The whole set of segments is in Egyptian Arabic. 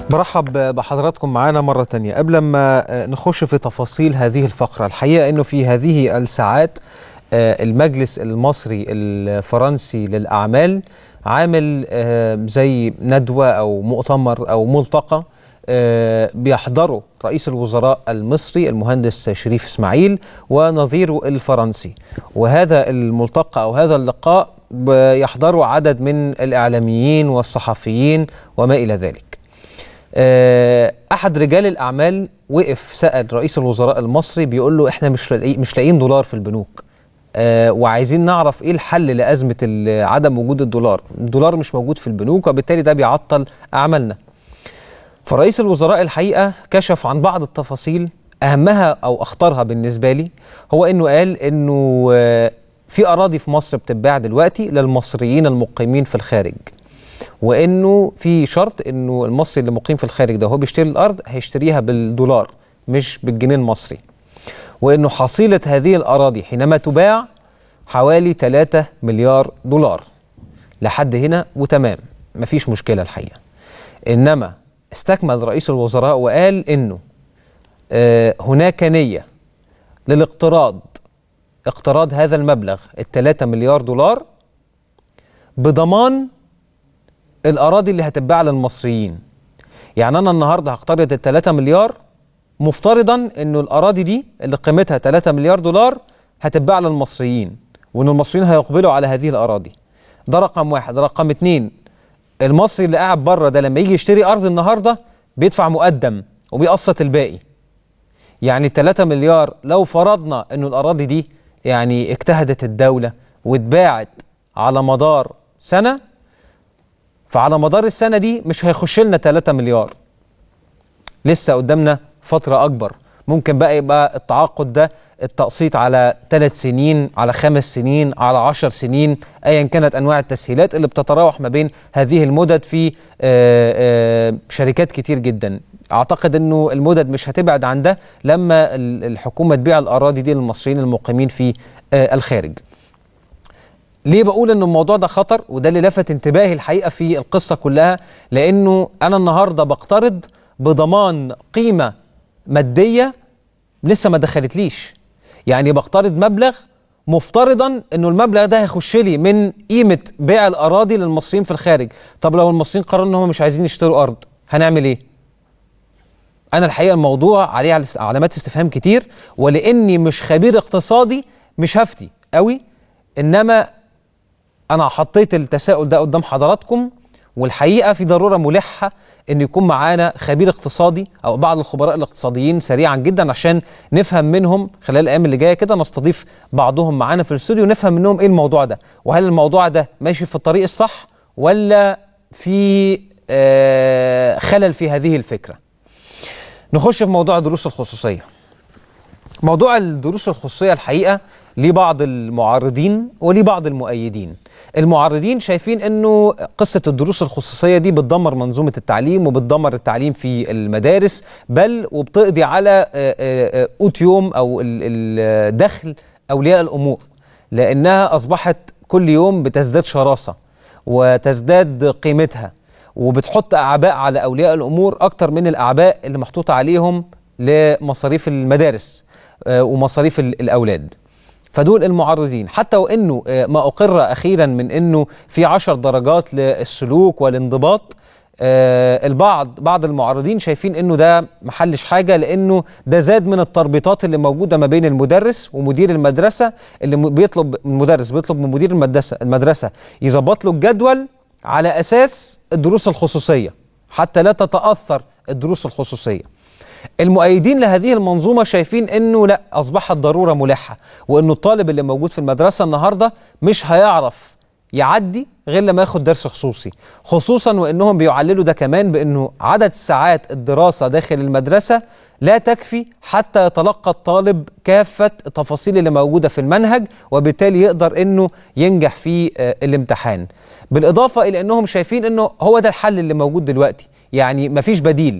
برحب بحضراتكم معانا مرة تانية قبل ما نخش في تفاصيل هذه الفقرة الحقيقة أنه في هذه الساعات المجلس المصري الفرنسي للأعمال عامل زي ندوة أو مؤتمر أو ملتقى بيحضره رئيس الوزراء المصري المهندس شريف اسماعيل ونظيره الفرنسي وهذا الملتقى أو هذا اللقاء يحضره عدد من الإعلاميين والصحفيين وما إلى ذلك احد رجال الاعمال وقف سال رئيس الوزراء المصري بيقول له احنا مش لاقي مش لاقيين دولار في البنوك أه وعايزين نعرف ايه الحل لازمه عدم وجود الدولار الدولار مش موجود في البنوك وبالتالي ده بيعطل اعمالنا فرئيس الوزراء الحقيقه كشف عن بعض التفاصيل اهمها او اخطرها بالنسبه لي هو انه قال انه في اراضي في مصر بتتباع دلوقتي للمصريين المقيمين في الخارج وانه في شرط انه المصري اللي مقيم في الخارج ده هو بيشتري الارض هيشتريها بالدولار مش بالجنيه المصري وانه حصيله هذه الاراضي حينما تباع حوالي 3 مليار دولار لحد هنا وتمام مفيش مشكله الحقيقه انما استكمل رئيس الوزراء وقال انه آه هناك نيه للاقتراض اقتراض هذا المبلغ ال 3 مليار دولار بضمان الاراضي اللي هتتباع للمصريين يعني انا النهارده هقترض ال 3 مليار مفترضا انه الاراضي دي اللي قيمتها 3 مليار دولار هتتباع للمصريين وان المصريين هيقبلوا على هذه الاراضي ده رقم واحد رقم اتنين المصري اللي قاعد بره ده لما يجي يشتري ارض النهارده بيدفع مقدم وبيقسط الباقي يعني 3 مليار لو فرضنا انه الاراضي دي يعني اجتهدت الدوله واتباعت على مدار سنه فعلى مدار السنة دي مش هيخش لنا 3 مليار لسه قدامنا فترة أكبر ممكن بقى يبقى التعاقد ده التقسيط على ثلاث سنين على خمس سنين على عشر سنين أيا كانت أنواع التسهيلات اللي بتتراوح ما بين هذه المدد في آآ آآ شركات كتير جدا أعتقد أنه المدد مش هتبعد عن ده لما الحكومة تبيع الأراضي دي للمصريين المقيمين في الخارج ليه بقول ان الموضوع ده خطر وده اللي لفت انتباهي الحقيقه في القصه كلها لانه انا النهارده بقترض بضمان قيمه ماديه لسه ما دخلتليش يعني بقترض مبلغ مفترضا انه المبلغ ده هيخش لي من قيمه بيع الاراضي للمصريين في الخارج طب لو المصريين قرروا ان هم مش عايزين يشتروا ارض هنعمل ايه انا الحقيقه الموضوع عليه علامات استفهام كتير ولاني مش خبير اقتصادي مش هفتي قوي انما انا حطيت التساؤل ده قدام حضراتكم والحقيقه في ضروره ملحه ان يكون معانا خبير اقتصادي او بعض الخبراء الاقتصاديين سريعا جدا عشان نفهم منهم خلال الايام اللي جايه كده نستضيف بعضهم معانا في الاستوديو ونفهم منهم ايه الموضوع ده وهل الموضوع ده ماشي في الطريق الصح ولا في آه خلل في هذه الفكره نخش في موضوع الدروس الخصوصيه موضوع الدروس الخصوصيه الحقيقه ليه بعض المعارضين وليه بعض المؤيدين المعارضين شايفين انه قصه الدروس الخصوصيه دي بتدمر منظومه التعليم وبتدمر التعليم في المدارس بل وبتقضي على قوت يوم او الدخل اولياء الامور لانها اصبحت كل يوم بتزداد شراسه وتزداد قيمتها وبتحط اعباء على اولياء الامور اكتر من الاعباء اللي محطوطه عليهم لمصاريف المدارس ومصاريف الاولاد فدول المعرضين حتى وانه ما اقر اخيرا من انه في عشر درجات للسلوك والانضباط البعض بعض المعارضين شايفين انه ده محلش حاجه لانه ده زاد من التربيطات اللي موجوده ما بين المدرس ومدير المدرسه اللي بيطلب المدرس بيطلب من مدير المدرسه المدرسه يظبط له الجدول على اساس الدروس الخصوصيه حتى لا تتاثر الدروس الخصوصيه المؤيدين لهذه المنظومه شايفين انه لا اصبحت ضروره ملحه وانه الطالب اللي موجود في المدرسه النهارده مش هيعرف يعدي غير لما ياخد درس خصوصي خصوصا وانهم بيعللوا ده كمان بانه عدد ساعات الدراسه داخل المدرسه لا تكفي حتى يتلقى الطالب كافه التفاصيل اللي موجوده في المنهج وبالتالي يقدر انه ينجح في الامتحان بالاضافه الى انهم شايفين انه هو ده الحل اللي موجود دلوقتي يعني مفيش بديل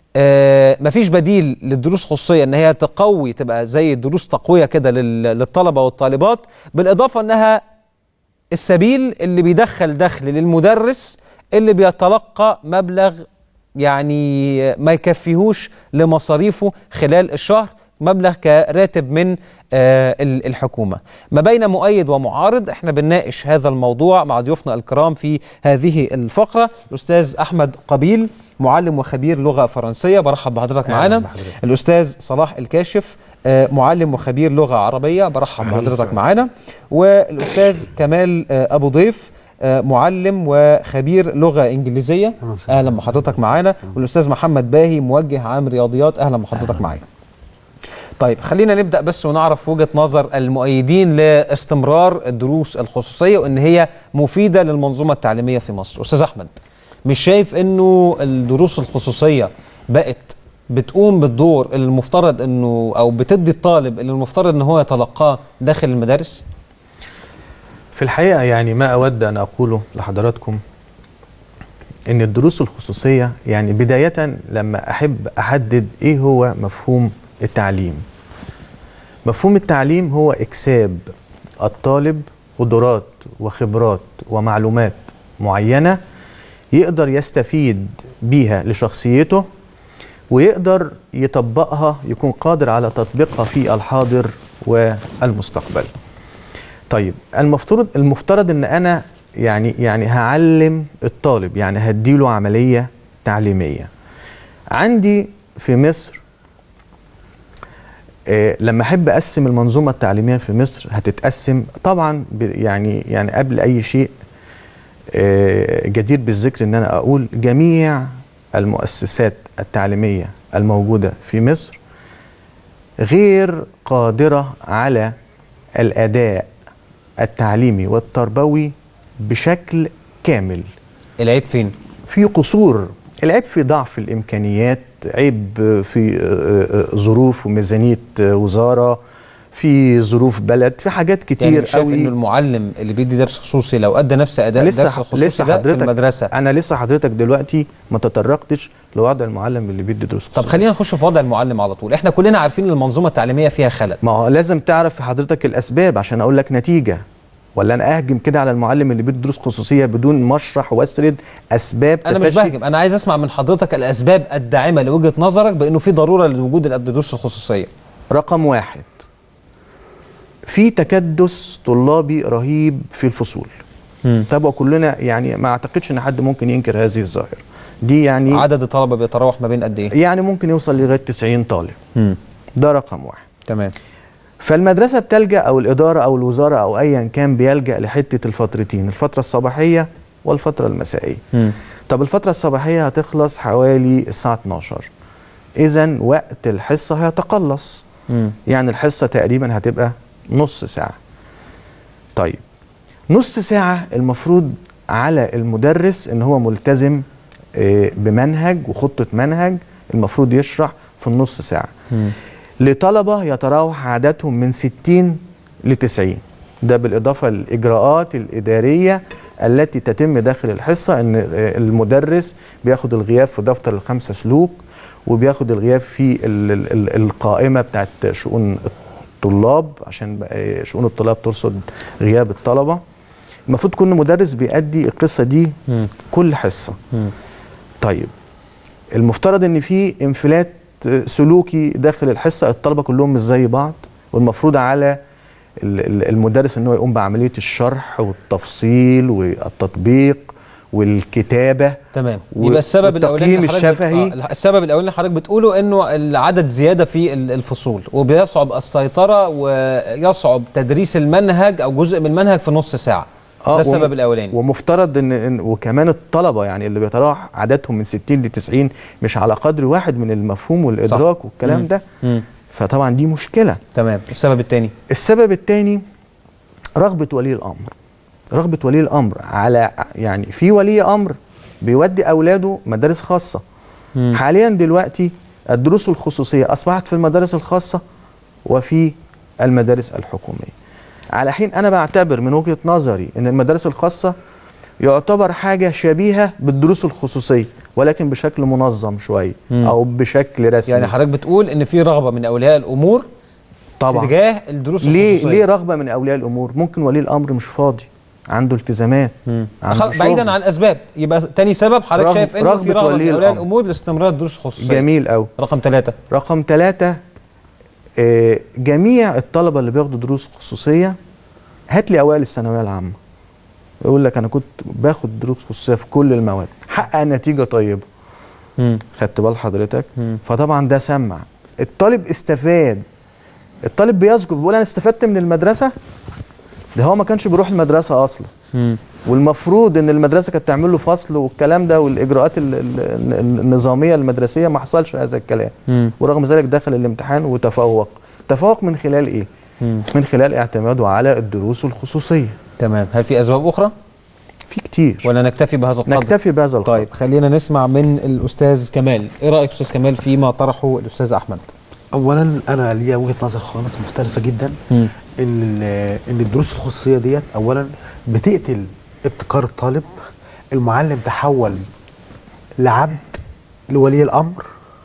آه مفيش بديل للدروس خصوصيه ان هي تقوي تبقى زي دروس تقويه كده للطلبه والطالبات بالاضافه انها السبيل اللي بيدخل دخل للمدرس اللي بيتلقى مبلغ يعني ما يكفيهوش لمصاريفه خلال الشهر مبلغ كراتب من آه، ال- الحكومة ما بين مؤيد ومعارض احنا بنناقش هذا الموضوع مع ضيوفنا الكرام في هذه الفقرة الأستاذ أحمد قبيل معلم وخبير لغة فرنسية برحب بحضرتك أهلاً معانا بحضرتك. الأستاذ صلاح الكاشف آه، معلم وخبير لغة عربية برحب أهلاً بحضرتك وسهلاً. معانا والأستاذ كمال آه، أبو ضيف آه، معلم وخبير لغة إنجليزية أهلاً وسهلاً. أهلا بحضرتك معانا والأستاذ محمد باهي موجه عام رياضيات أهلا بحضرتك معانا طيب خلينا نبدأ بس ونعرف وجهة نظر المؤيدين لاستمرار الدروس الخصوصية وإن هي مفيدة للمنظومة التعليمية في مصر أستاذ أحمد مش شايف إنه الدروس الخصوصية بقت بتقوم بالدور اللي المفترض إنه أو بتدي الطالب اللي المفترض إن هو يتلقاه داخل المدارس في الحقيقة يعني ما أود أن أقوله لحضراتكم إن الدروس الخصوصية يعني بداية لما أحب أحدد إيه هو مفهوم التعليم مفهوم التعليم هو إكساب الطالب قدرات وخبرات ومعلومات معينة يقدر يستفيد بيها لشخصيته ويقدر يطبقها يكون قادر على تطبيقها في الحاضر والمستقبل طيب المفترض المفترض ان انا يعني يعني هعلم الطالب يعني هديله عمليه تعليميه عندي في مصر آه لما احب اقسم المنظومه التعليميه في مصر هتتقسم طبعا ب- يعني يعني قبل اي شيء آه جدير بالذكر ان انا اقول جميع المؤسسات التعليميه الموجوده في مصر غير قادرة على الأداء التعليمي والتربوي بشكل كامل العيب فين؟ في قصور العيب في ضعف الإمكانيات عيب في آه، آه، ظروف وميزانية آه، وزارة في ظروف بلد في حاجات كتير يعني شايف قوي إنه المعلم اللي بيدي درس خصوصي لو أدى نفس أداء الدرس لسه الخصوصي لسه ده في حضرتك المدرسة انا لسه حضرتك دلوقتي ما تطرقتش لوضع المعلم اللي بيدي دروس طب خصوصية. خلينا نخش في وضع المعلم على طول احنا كلنا عارفين ان المنظومه التعليميه فيها خلل ما هو لازم تعرف في حضرتك الاسباب عشان اقول لك نتيجه ولا انا اهجم كده على المعلم اللي بيدي دروس خصوصيه بدون ما اشرح واسرد اسباب انا مش تفشي- بهجم انا عايز اسمع من حضرتك الاسباب الداعمه لوجهه نظرك بانه في ضروره لوجود الدروس الخصوصيه رقم واحد في تكدس طلابي رهيب في الفصول تابعوا كلنا يعني ما اعتقدش ان حد ممكن ينكر هذه الظاهره دي يعني عدد الطلبه بيتراوح ما بين قد ايه يعني ممكن يوصل لغايه 90 طالب ده رقم واحد تمام فالمدرسة بتلجأ أو الإدارة أو الوزارة أو أيا كان بيلجأ لحتة الفترتين الفترة الصباحية والفترة المسائية مم. طب الفترة الصباحية هتخلص حوالي الساعة 12 إذا وقت الحصة هيتقلص مم. يعني الحصة تقريبا هتبقى نص ساعة طيب نص ساعة المفروض على المدرس إن هو ملتزم آه، بمنهج وخطة منهج المفروض يشرح في النص ساعة مم. لطلبة يتراوح عددهم من 60 ل 90 ده بالإضافة للإجراءات الإدارية التي تتم داخل الحصة إن آه، المدرس بياخد الغياب في دفتر الخمسة سلوك وبياخد الغياب في ال- ال- ال- القائمة بتاعت شؤون الطلاب عشان آه، شؤون الطلاب ترصد غياب الطلبة المفروض كل مدرس بيأدي القصة دي مم. كل حصة مم. طيب المفترض ان في انفلات سلوكي داخل الحصه الطلبه كلهم مش زي بعض والمفروض على ال- ال- المدرس ان هو يقوم بعمليه الشرح والتفصيل والتطبيق والكتابه تمام و- يبقى السبب الاولاني والتقييم اللي حضرتك بت- الشفهي. آه، السبب الاولاني اللي حضرتك بتقوله انه العدد زياده في ال- الفصول وبيصعب السيطره ويصعب تدريس المنهج او جزء من المنهج في نص ساعه ده وم- السبب الاولاني ومفترض ان إن- وكمان الطلبه يعني اللي بيتراوح عددهم من 60 ل 90 مش على قدر واحد من المفهوم والادراك والكلام مم. ده مم. فطبعا دي مشكله تمام السبب الثاني السبب الثاني رغبة ولي الأمر رغبة ولي الأمر على يعني في ولي أمر بيودي أولاده مدارس خاصة مم. حاليا دلوقتي الدروس الخصوصية أصبحت في المدارس الخاصة وفي المدارس الحكومية على حين أنا بعتبر من وجهة نظري أن المدارس الخاصة يعتبر حاجة شبيهة بالدروس الخصوصية ولكن بشكل منظم شوية مم. أو بشكل رسمي يعني حضرتك بتقول ان في رغبه من اولياء الامور طبعا تجاه الدروس ليه الخصوصيه ليه رغبه من اولياء الامور ممكن ولي الامر مش فاضي عنده التزامات عنده خلاص بعيدا شغل. عن الاسباب يبقى تاني سبب حضرتك رغم- شايف انه في رغبة رغبه ولي من اولياء الأمر. الامور لاستمرار الدروس الخصوصيه جميل قوي رقم ثلاثة رقم ثلاثة آه، جميع الطلبة اللي بياخدوا دروس خصوصية هات لي أوائل الثانوية العامة يقول لك أنا كنت باخد دروس خصوصية في كل المواد حقق نتيجة طيبة خدت بال حضرتك مم. فطبعا ده سمع الطالب استفاد الطالب بيذكر بيقول أنا استفدت من المدرسة ده هو ما كانش بيروح المدرسة أصلا والمفروض ان المدرسه كانت تعمل له فصل والكلام ده والاجراءات ال- ال- ال- النظاميه المدرسيه ما حصلش هذا الكلام مم. ورغم ذلك دخل الامتحان وتفوق تفوق من خلال ايه مم. من خلال اعتماده على الدروس الخصوصيه تمام هل في اسباب اخرى في كتير ولا نكتفي بهذا القدر نكتفي بهذا القدر طيب خلينا نسمع من الاستاذ كمال ايه رايك استاذ كمال فيما طرحه الاستاذ احمد اولا انا ليا وجهه نظر خالص مختلفه جدا مم. ان ال- ان الدروس الخصوصيه ديت اولا بتقتل ابتكار الطالب المعلم تحول لعبد لولي الامر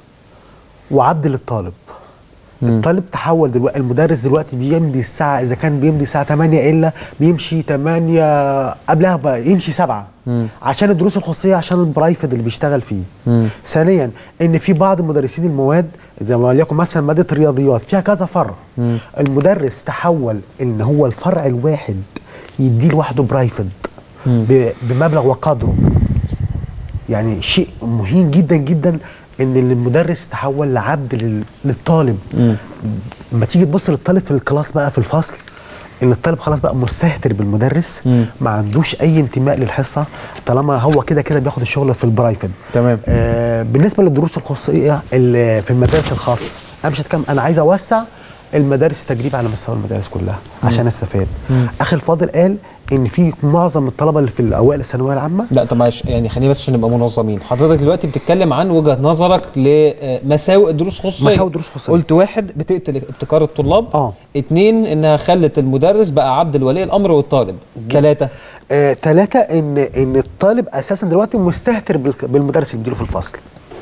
وعبد للطالب الطالب تحول دلوقتي المدرس دلوقتي بيمضي الساعه اذا كان بيمضي الساعه 8 الا بيمشي 8 قبلها بقى يمشي 7 عشان الدروس الخصوصيه عشان البرايفت اللي بيشتغل فيه ثانيا ان في بعض مدرسين المواد زي ما وليكن مثلا ماده الرياضيات فيها كذا فرع المدرس تحول ان هو الفرع الواحد يديه لوحده برايفت ب- بمبلغ وقدره يعني شيء مهين جدا جدا ان المدرس تحول لعبد لل- للطالب لما تيجي تبص للطالب في الكلاس بقى في الفصل ان الطالب خلاص بقى مستهتر بالمدرس ما عندوش اي انتماء للحصه طالما هو كده كده بياخد الشغل في البرايفت تمام. آه بالنسبه للدروس الخصوصيه اللي في المدارس الخاصه انا مش هتكلم انا عايز اوسع المدارس تجريب على مستوى المدارس كلها عشان استفاد اخي الفاضل قال ان في معظم الطلبه اللي في الاوائل الثانويه العامه لا طب معلش يعني خلينا بس عشان نبقى منظمين حضرتك دلوقتي بتتكلم عن وجهه نظرك لمساوئ الدروس الخصوصيه مساوئ الدروس الخصوصية. قلت واحد بتقتل ابتكار الطلاب آه. اتنين انها خلت المدرس بقى عبد لولي الامر والطالب ثلاثه آه، ثلاثة ان ان الطالب اساسا دلوقتي مستهتر بالك- بالمدرس اللي بيديله في الفصل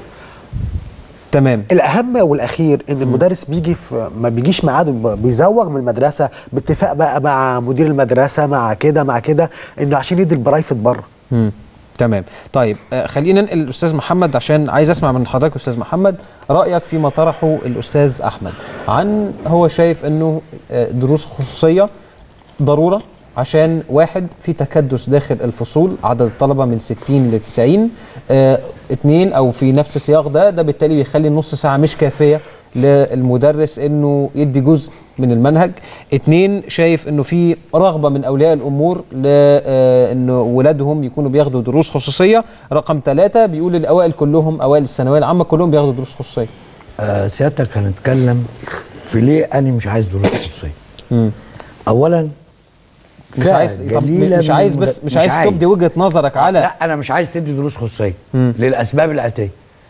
تمام الاهم والاخير ان المدرس بيجي في ما بيجيش ميعاده ب- بيزوغ من المدرسه باتفاق بقى مع مدير المدرسه مع كده مع كده انه عشان يدي البرايفت بره مم. تمام طيب آه خلينا ننقل الاستاذ محمد عشان عايز اسمع من حضرتك استاذ محمد رايك فيما طرحه الاستاذ احمد عن هو شايف انه آه، دروس خصوصيه ضروره عشان واحد في تكدس داخل الفصول عدد الطلبه من 60 ل 90 آه اتنين او في نفس السياق ده ده بالتالي بيخلي النص ساعه مش كافيه للمدرس انه يدي جزء من المنهج اتنين شايف انه في رغبه من اولياء الامور لانه ولادهم يكونوا بياخدوا دروس خصوصيه رقم ثلاثة بيقول الاوائل كلهم اوائل الثانويه العامه كلهم بياخدوا دروس خصوصيه آه، سيادتك هنتكلم في ليه انا مش عايز دروس خصوصيه اولا مش فئة عايز طب جليلة مش من عايز المد- بس مش, عايز تبدي وجهه نظرك على لا انا مش عايز تدي دروس خصوصيه للاسباب الاتيه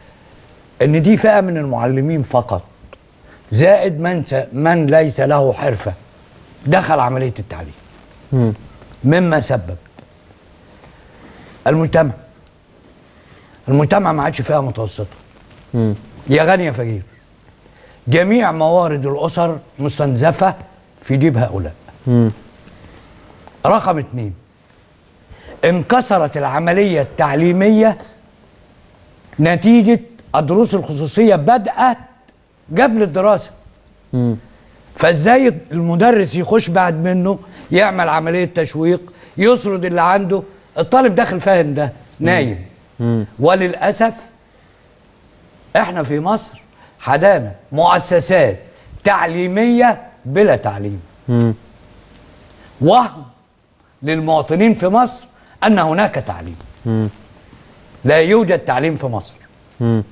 ان دي فئه من المعلمين فقط زائد من س... من ليس له حرفه دخل عمليه التعليم مم. مما سبب المجتمع المجتمع ما عادش فئه متوسطه مم. يا غني يا فقير جميع موارد الاسر مستنزفه في جيب هؤلاء مم. رقم اتنين انكسرت العملية التعليمية نتيجة الدروس الخصوصية بدأت قبل الدراسة مم. فازاي المدرس يخش بعد منه يعمل عملية تشويق يسرد اللي عنده الطالب داخل فاهم ده نايم وللأسف احنا في مصر حدانا مؤسسات تعليمية بلا تعليم مم. وهم للمواطنين في مصر ان هناك تعليم لا يوجد تعليم في مصر مم.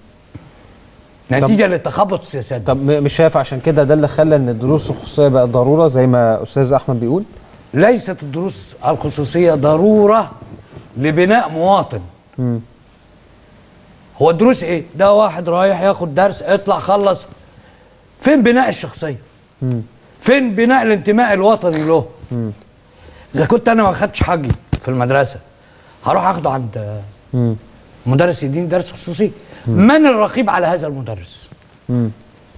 نتيجه لتخبط السياسات طب م- مش شايف عشان كده ده اللي خلى ان الدروس الخصوصيه بقت ضروره زي ما استاذ احمد بيقول ليست الدروس الخصوصيه ضروره لبناء مواطن هو الدروس ايه ده واحد رايح ياخد درس اطلع خلص فين بناء الشخصيه فين بناء الانتماء الوطني له اذا كنت انا ما خدتش حقي في المدرسه هروح اخده عند مدرس يديني درس خصوصي من الرقيب على هذا المدرس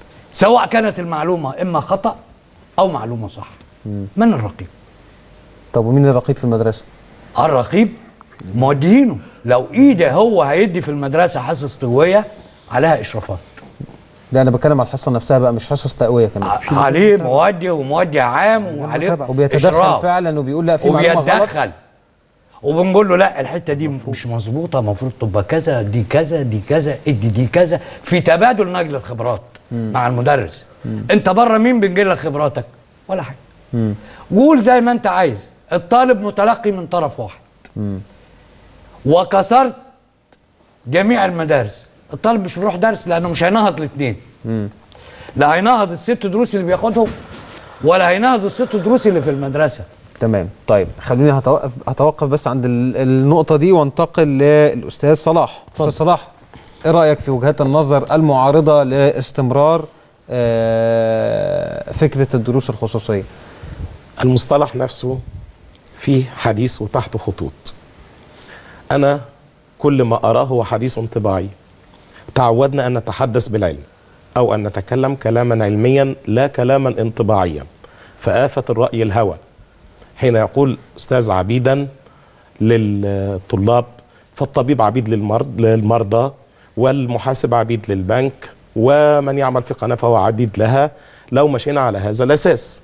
سواء كانت المعلومه اما خطا او معلومه صح من الرقيب طب ومين الرقيب في المدرسه الرقيب مودينه لو ايده هو هيدي في المدرسه حصص تقويه عليها اشرافات لا انا بتكلم على الحصه نفسها بقى مش حصص تقويه كمان ع- عليه مودي ومودي عام وعليه متابعة. وبيتدخل إشراف. فعلا وبيقول لا في معلومه غلط وبيتدخل وبنقول له لا الحته دي مش مظبوطه المفروض تبقى كذا دي كذا دي كذا ادي دي كذا في تبادل نقل الخبرات مع المدرس انت بره مين بينقل لك خبراتك ولا حاجه قول زي ما انت عايز الطالب متلقي من طرف واحد وكسرت جميع المدارس الطالب مش بيروح درس لانه مش هينهض الاثنين لا هينهض الست دروس اللي بياخدهم ولا هينهض الست دروس اللي في المدرسه تمام طيب خليني هتوقف هتوقف بس عند ال- النقطه دي وانتقل للاستاذ صلاح استاذ صلاح ايه رايك في وجهات النظر المعارضه لاستمرار آه، فكره الدروس الخصوصيه المصطلح نفسه فيه حديث وتحته خطوط أنا كل ما أراه هو حديث انطباعي تعودنا أن نتحدث بالعلم أو أن نتكلم كلاما علميا لا كلاما انطباعيا فآفة الرأي الهوى حين يقول أستاذ عبيدا للطلاب فالطبيب عبيد للمرض للمرضى والمحاسب عبيد للبنك ومن يعمل في قناة فهو عبيد لها لو مشينا على هذا الأساس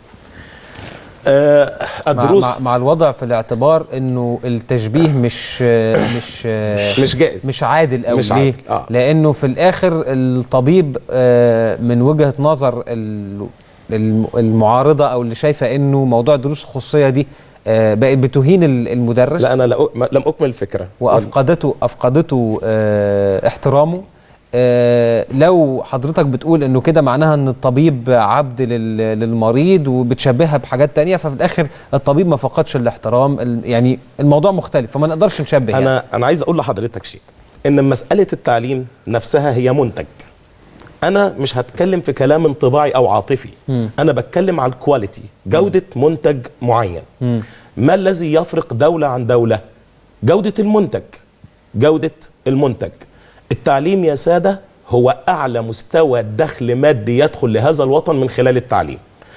آه مع, الدروس مع, مع الوضع في الاعتبار انه التشبيه مش آه، مش آه، مش جائز مش عادل قوي مش ليه؟ عادل، آه. لانه في الاخر الطبيب آه، من وجهه نظر ال- الم- المعارضه او اللي شايفه انه موضوع الدروس الخصوصيه دي آه، بقت بتهين ال- المدرس لا انا لا أ- ما- لم اكمل الفكره وافقدته افقدته آه، احترامه آه، لو حضرتك بتقول انه كده معناها ان الطبيب عبد لل- للمريض وبتشبهها بحاجات تانية ففي الاخر الطبيب ما فقدش الاحترام ال- يعني الموضوع مختلف فما نقدرش نشبه يعني. انا انا عايز اقول لحضرتك شيء ان مساله التعليم نفسها هي منتج انا مش هتكلم في كلام انطباعي او عاطفي انا بتكلم على الكواليتي جوده منتج معين ما الذي يفرق دوله عن دوله جوده المنتج جوده المنتج التعليم يا ساده هو اعلى مستوى دخل مادي يدخل لهذا الوطن من خلال التعليم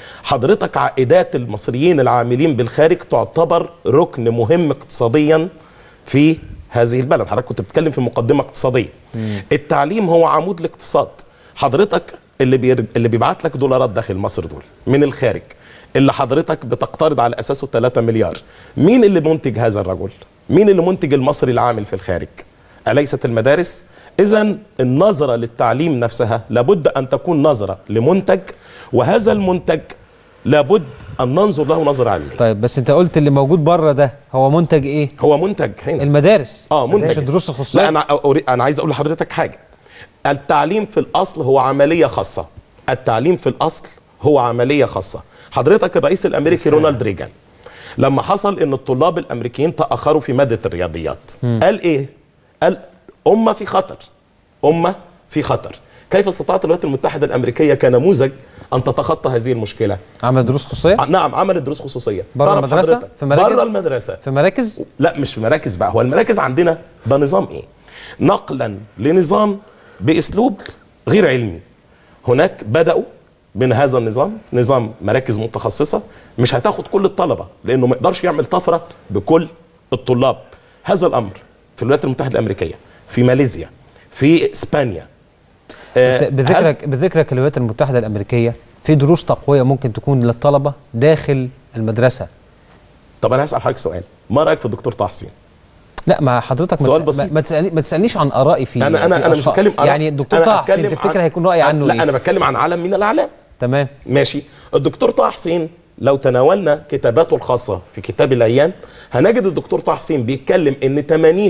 حضرتك عائدات المصريين العاملين بالخارج تعتبر ركن مهم اقتصاديا في هذه البلد حضرتك كنت بتتكلم في مقدمة اقتصادية التعليم هو عمود الاقتصاد حضرتك اللي بير... اللي بيبعت لك دولارات داخل مصر دول من الخارج اللي حضرتك بتقترض على اساسه 3 مليار مين اللي منتج هذا الرجل مين اللي منتج المصري العامل في الخارج اليست المدارس اذا النظره للتعليم نفسها لابد ان تكون نظره لمنتج وهذا المنتج لابد ان ننظر له نظره علميه طيب بس انت قلت اللي موجود بره ده هو منتج ايه هو منتج هنا المدارس اه منتج مش الدروس الخصوصيه لا انا أوري... انا عايز اقول لحضرتك حاجه التعليم في الاصل هو عمليه خاصه التعليم في الاصل هو عمليه خاصه حضرتك الرئيس الامريكي رونالد ريجان لما حصل ان الطلاب الامريكيين تاخروا في ماده الرياضيات قال ايه قال امه في خطر امه في خطر كيف استطاعت الولايات المتحده الامريكيه كنموذج ان تتخطى هذه المشكله عمل دروس خصوصيه ع- نعم عملت دروس خصوصيه بره تعرف المدرسة؟ حضرتك؟ في مراكز؟ بره المدرسه في مراكز لا مش في مراكز بقى هو المراكز عندنا ده نظام ايه نقلا لنظام باسلوب غير علمي هناك بداوا من هذا النظام نظام مراكز متخصصه مش هتاخد كل الطلبه لانه ما يقدرش يعمل طفره بكل الطلاب هذا الامر في الولايات المتحده الامريكيه في ماليزيا في اسبانيا آه، بس هذا- بذكرك بذكرك الولايات المتحده الامريكيه في دروس تقويه ممكن تكون للطلبه داخل المدرسه طب انا هسال حضرتك سؤال ما رايك في الدكتور طه حسين لا ما حضرتك ما, سؤال تس- ما, بسيط. ما, تسألني ما تسالنيش عن ارائي فيه انا انا في انا مش أشخاص. بتكلم يعني الدكتور أنا طه حسين أتكلم تفتكر عن- هيكون رايي عنه لا ايه انا بتكلم عن علم من الاعلام تمام ماشي الدكتور طه حسين لو تناولنا كتاباته الخاصة في كتاب الأيام هنجد الدكتور طه حسين بيتكلم إن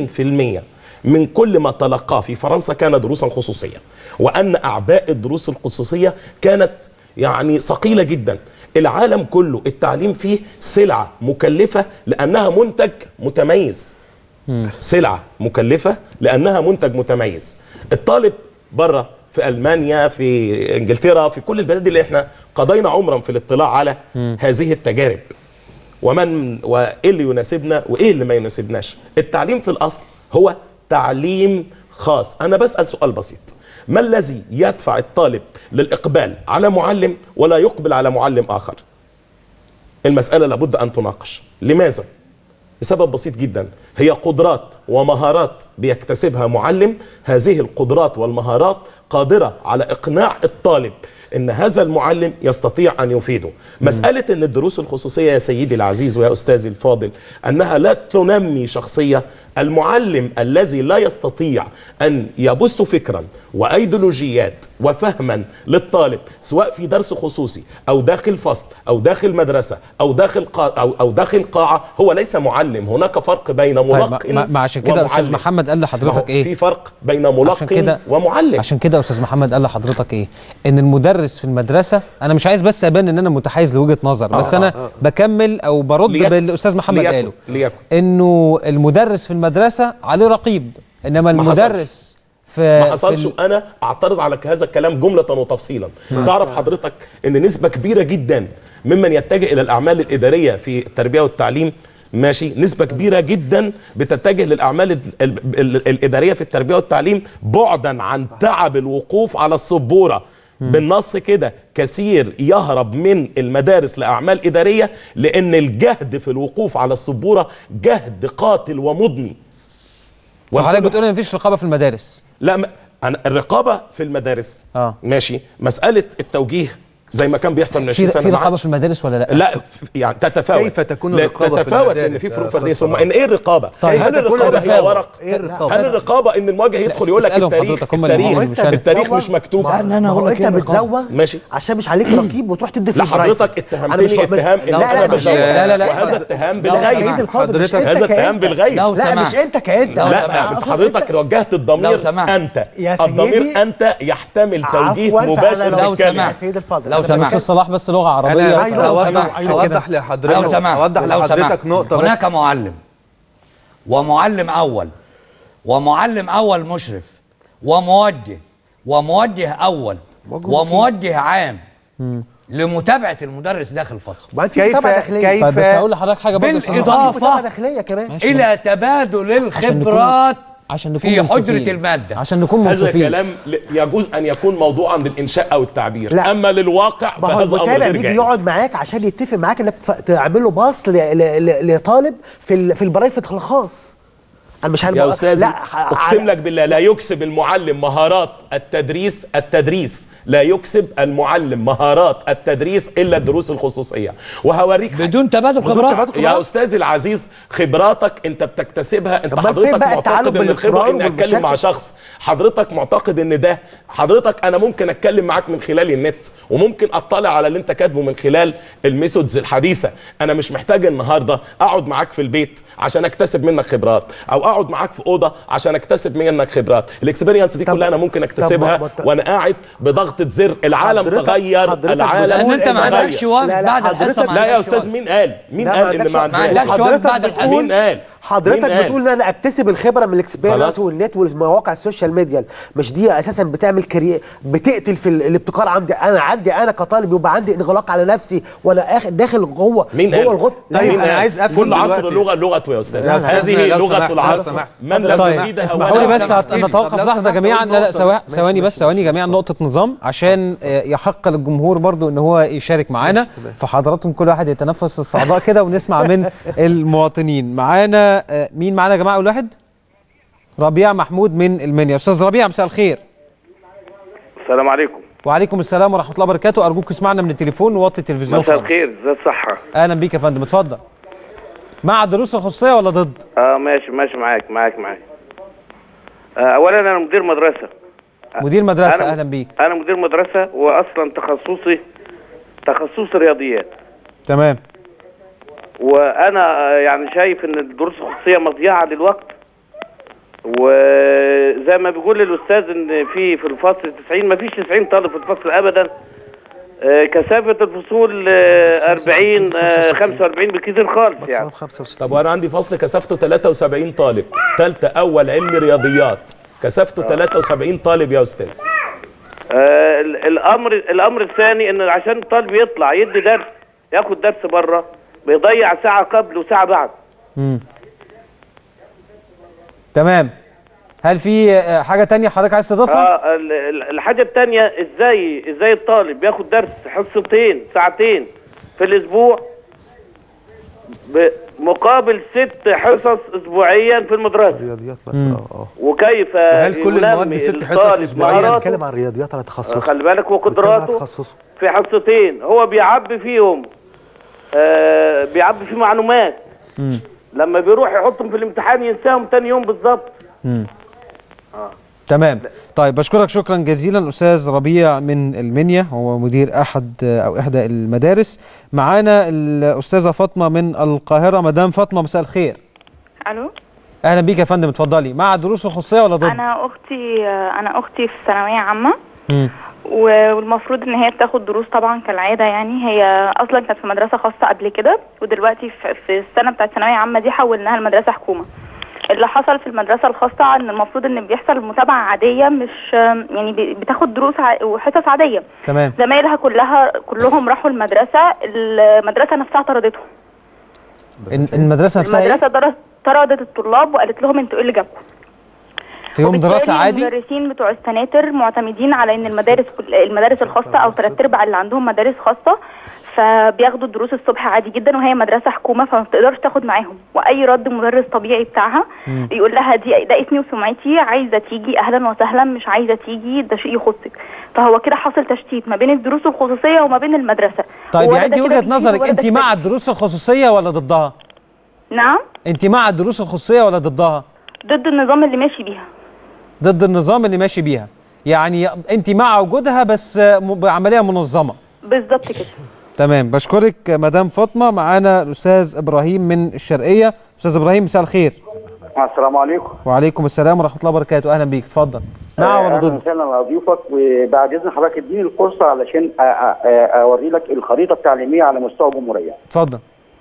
80% من كل ما تلقاه في فرنسا كان دروسا خصوصية وأن أعباء الدروس الخصوصية كانت يعني ثقيلة جدا العالم كله التعليم فيه سلعة مكلفة لأنها منتج متميز سلعة مكلفة لأنها منتج متميز الطالب بره في ألمانيا في إنجلترا في كل البلاد اللي احنا قضينا عمرا في الاطلاع على هذه التجارب ومن وايه اللي يناسبنا وايه اللي ما يناسبناش التعليم في الاصل هو تعليم خاص انا بسال سؤال بسيط ما الذي يدفع الطالب للاقبال على معلم ولا يقبل على معلم اخر المساله لابد ان تناقش لماذا بسبب بسيط جدا هي قدرات ومهارات بيكتسبها معلم هذه القدرات والمهارات قادره على اقناع الطالب ان هذا المعلم يستطيع ان يفيده مساله ان الدروس الخصوصيه يا سيدي العزيز ويا استاذي الفاضل انها لا تنمي شخصيه المعلم الذي لا يستطيع ان يبث فكرا وايديولوجيات وفهما للطالب سواء في درس خصوصي او داخل فصل او داخل مدرسه او داخل قا او او داخل قاعه هو ليس معلم هناك فرق بين طيب ملقن ما, ما عشان كده استاذ ومعلم. محمد قال ما هو لحضرتك ايه في فرق بين عشان ملقن كده ومعلم عشان كده استاذ محمد قال لحضرتك ايه ان المدرس في المدرسه انا مش عايز بس ابان ان انا متحيز لوجهه نظر بس آه، انا آه، بكمل او برد ليكن- بالاستاذ محمد ليكن- قاله ليكن. انه المدرس في المدرسه عليه رقيب انما ما حصلش. المدرس في ما حصلش في ال- وانا اعترض على هذا الكلام جمله وتفصيلا تعرف حضرتك ان نسبه كبيره جدا ممن يتجه الى الاعمال الاداريه في التربيه والتعليم ماشي نسبة كبيرة جدا بتتجه للأعمال ال- ال- ال- الإدارية في التربية والتعليم بعدا عن تعب الوقوف على السبورة بالنص كده كثير يهرب من المدارس لأعمال إدارية لأن الجهد في الوقوف على السبورة جهد قاتل ومضني فحضرتك بتقول ان مفيش رقابه في المدارس لا ما أنا الرقابه في المدارس آه. ماشي مساله التوجيه زي ما كان بيحصل من في 20 سنه في ما رقابه عادش. في المدارس ولا لا لا ف- يعني تتفاوت كيف تكون لا، الرقابة في تتفاوت المدارس لان في يا فروق أستاذ فرديه ثم صلاح؟ ان ايه الرقابه طيب، هل كيف تكون الرقابه هي التفاوت؟ ورق إيه الرقابة؟ هل الرقابه ان المواجهه يدخل يقول لك اسألهم التاريخ حضرتك، هم اللي التاريخ معاهم، مش أنا. التاريخ مش مكتوب سألني انا ما هو اقول لك انت إيه الرقابة؟ بتزوغ ماشي. عشان مش عليك رقيب وتروح تدي في لا البرايفت. حضرتك أنا مش- اتهمتني اتهام ان لا انا لا مش بزوج لا، لا، لا. وهذا اتهام يا بالغيب سيد الفاضل مش حضرتك- انت هذا اتهام كأنت. بالغيب لو لا مش سمحت. انت كأنت لو لا سمحت. انت حضرتك وجهت لو الضمير سمحت. انت يا سيدي. الضمير انت يحتمل توجيه عفواً، مباشر فأنا لو لو للكلمه سمحت. يا سيد الفاضل لو أنا سمحت. استاذ صلاح بس لغه عربيه انا بس بس أيوة، لو اوضح سمحت. عشان اوضح كده. لو لحضرتك سمحت اوضح لو لحضرتك سمحت. نقطه هناك بس معلم ومعلم اول ومعلم اول مشرف وموجه وموجه اول وموجه عام لمتابعه المدرس داخل الفصل وبعدين في كيف متابعة داخلية كيف طيب بس هقول لحضرتك حاجه برضه يا أستاذ بالإضافة. محمد. في متابعة داخلية كمان الى تبادل الخبرات عشان نكون في منصفين. حجره الماده عشان نكون هذا منصفين كلام ل- يجوز ان يكون موضوعا للانشاء او التعبير لا. اما للواقع ما هو فهذا امر المتابع غير بيجي جائز يقعد معاك عشان يتفق معاك انك تف- تعمل له باص ل- ل- ل- لطالب في ال- في البرايفت الخاص انا مش يا هنبقى- استاذ لا ح- اقسم على- لك بالله لا يكسب المعلم مهارات التدريس التدريس لا يكسب المعلم مهارات التدريس الا الدروس الخصوصيه وهوريك حاجة. بدون تبادل خبرات يا استاذي العزيز خبراتك انت بتكتسبها انت طب ما فين حضرتك بقى التعلم معتقد ان الخبره بالاقرار اني اتكلم مع والمشاكل؟ شخص حضرتك معتقد ان ده حضرتك انا ممكن اتكلم معاك من خلال النت وممكن اطلع على اللي انت كاتبه من خلال الميثودز الحديثه انا مش محتاج النهارده اقعد معاك في البيت عشان اكتسب منك خبرات او اقعد معاك في اوضه عشان اكتسب منك خبرات الاكسبيرينس دي طب- كلها انا ممكن طب اكتسبها ما- ما- وانا قاعد بضغطه زر العالم حضرتك- تغير حضرتك العالم لان انت ما تغير. عندكش وقت لا، لا، بعد حضرتك- الحصه ما لا يا عندكش استاذ وقت. مين قال مين لا، قال ما ان عندكش ما وقت. ما عندناش عندكش وقت حضرتك بعد بتقول- الحصه مين قال حضرتك مين قال؟ بتقول ان انا اكتسب الخبره من الاكسبيرينس خلاص. والنت والمواقع السوشيال ميديا مش دي اساسا بتعمل كري... بتقتل في ال- الابتكار عندي انا عندي انا كطالب يبقى عندي انغلاق على نفسي وانا آخ... داخل جوه مين قال؟ جوه الغرفه طيب، مين أنا قال؟ عايز أفهم كل عصر دلوقتي. لغه لغته يا استاذ يا أستاذنا، هذه لو لغه سمحت، لو العصر سمحت. من لم طيب يريدها اسمحوا لي ولا بس سمحت. نتوقف لو لحظه سمحت جميعا أقول لا لا نقطة سوا- بس. ثواني بس ثواني جميعا نقطه نظام عشان آه، يحق للجمهور برضو ان هو يشارك معانا فحضراتكم كل واحد يتنفس الصعداء كده ونسمع من المواطنين معانا آه، مين معانا يا جماعه اول واحد ربيع محمود من المنيا استاذ ربيع مساء الخير السلام عليكم وعليكم السلام ورحمه الله وبركاته ارجوك اسمعنا من التليفون ووطي التلفزيون مساء خالص. الخير ازي الصحة اهلا بيك يا فندم اتفضل مع الدروس الخصوصيه ولا ضد اه ماشي ماشي معاك معاك معاك آه اولا انا مدير مدرسة مدير مدرسه أنا- اهلا بيك انا مدير مدرسة واصلا تخصصي تخصصي رياضيات تمام وانا آه، يعني شايف ان الدروس الخصوصية مضيعة للوقت وزي ما بيقول الاستاذ ان في في الفصل 90 ما فيش 90 طالب في الفصل ابدا آه، كثافة الفصول آه، 40 آه، 45 بالكثير خالص يعني 65 طب وانا عندي فصل كثافته 73 طالب ثالثه اول علم رياضيات كثافته 73 طالب يا استاذ آه، ال- الامر الامر الثاني ان عشان الطالب يطلع يدي درس ياخد درس بره بيضيع ساعه قبل وساعه بعد تمام هل في آه، حاجه تانية حضرتك عايز تضيفها اه ال- ال- الحاجه الثانيه ازاي ازاي الطالب ياخد درس حصتين ساعتين في الاسبوع مقابل ست حصص اسبوعيا في المدرسه رياضيات مثلا اه اه وكيف وهل كل المواد ينمي ست حصص الطالب أسبوعياً؟ مهاراته؟ نتكلم عن رياضيات على تخصصه خلي بالك نتكلم عن وقدراته تخصصه في حصتين هو بيعبي فيهم آه بيعبي فيه معلومات لما بيروح يحطهم في الامتحان ينساهم تاني يوم بالظبط تمام طيب بشكرك شكرا جزيلا استاذ ربيع من المنيا هو مدير احد او احدى المدارس معانا الاستاذه فاطمه من القاهره مدام فاطمه مساء الخير الو اهلا بيك يا فندم اتفضلي مع الدروس الخصوصيه ولا ضد انا اختي انا اختي في ثانويه عامه مم. و- والمفروض ان هي بتاخد دروس طبعا كالعاده يعني هي اصلا كانت في مدرسه خاصه قبل كده ودلوقتي في, في السنه بتاعت ثانويه عامه دي حولناها لمدرسه حكومه اللي حصل في المدرسه الخاصه ان المفروض ان بيحصل متابعه عاديه مش يعني بي- بتاخد دروس ع- وحصص عاديه تمام زمايلها كلها كلهم راحوا المدرسه المدرسه نفسها طردتهم الم- المدرسه نفسها المدرسه ايه درس طردت الطلاب وقالت لهم انتوا ايه اللي جابكم في يوم دراسه وبالتالي عادي المدرسين بتوع السناتر معتمدين على ان المدارس كل- المدارس الخاصه او ثلاث ارباع اللي عندهم مدارس خاصه فبياخدوا الدروس الصبح عادي جدا وهي مدرسه حكومه فما بتقدرش تاخد معاهم واي رد مدرس طبيعي بتاعها يقول لها دي ده اسمي وسمعتي عايزه تيجي اهلا وسهلا مش عايزه تيجي ده شيء يخصك فهو كده حاصل تشتيت ما بين الدروس الخصوصيه وما بين المدرسه طيب ولا يعني ده انت كده وجهه بيفيد نظرك ولا انت ده كده مع بيفيد. الدروس الخصوصيه ولا ضدها نعم انت مع الدروس الخصوصيه ولا ضدها ضد النظام اللي ماشي بيها ضد النظام اللي ماشي بيها يعني انت مع وجودها بس م- بعمليه منظمه بالظبط كده تمام بشكرك مدام فاطمه معانا الاستاذ ابراهيم من الشرقيه استاذ ابراهيم مساء الخير السلام عليكم وعليكم السلام ورحمه الله وبركاته اهلا بيك اتفضل مع ولا اهلا ضد وسهلا على ضيوفك وبعد اذن حضرتك اديني الفرصه علشان أ- أ- أ- اوري لك الخريطه التعليميه على مستوى الجمهوريه. اتفضل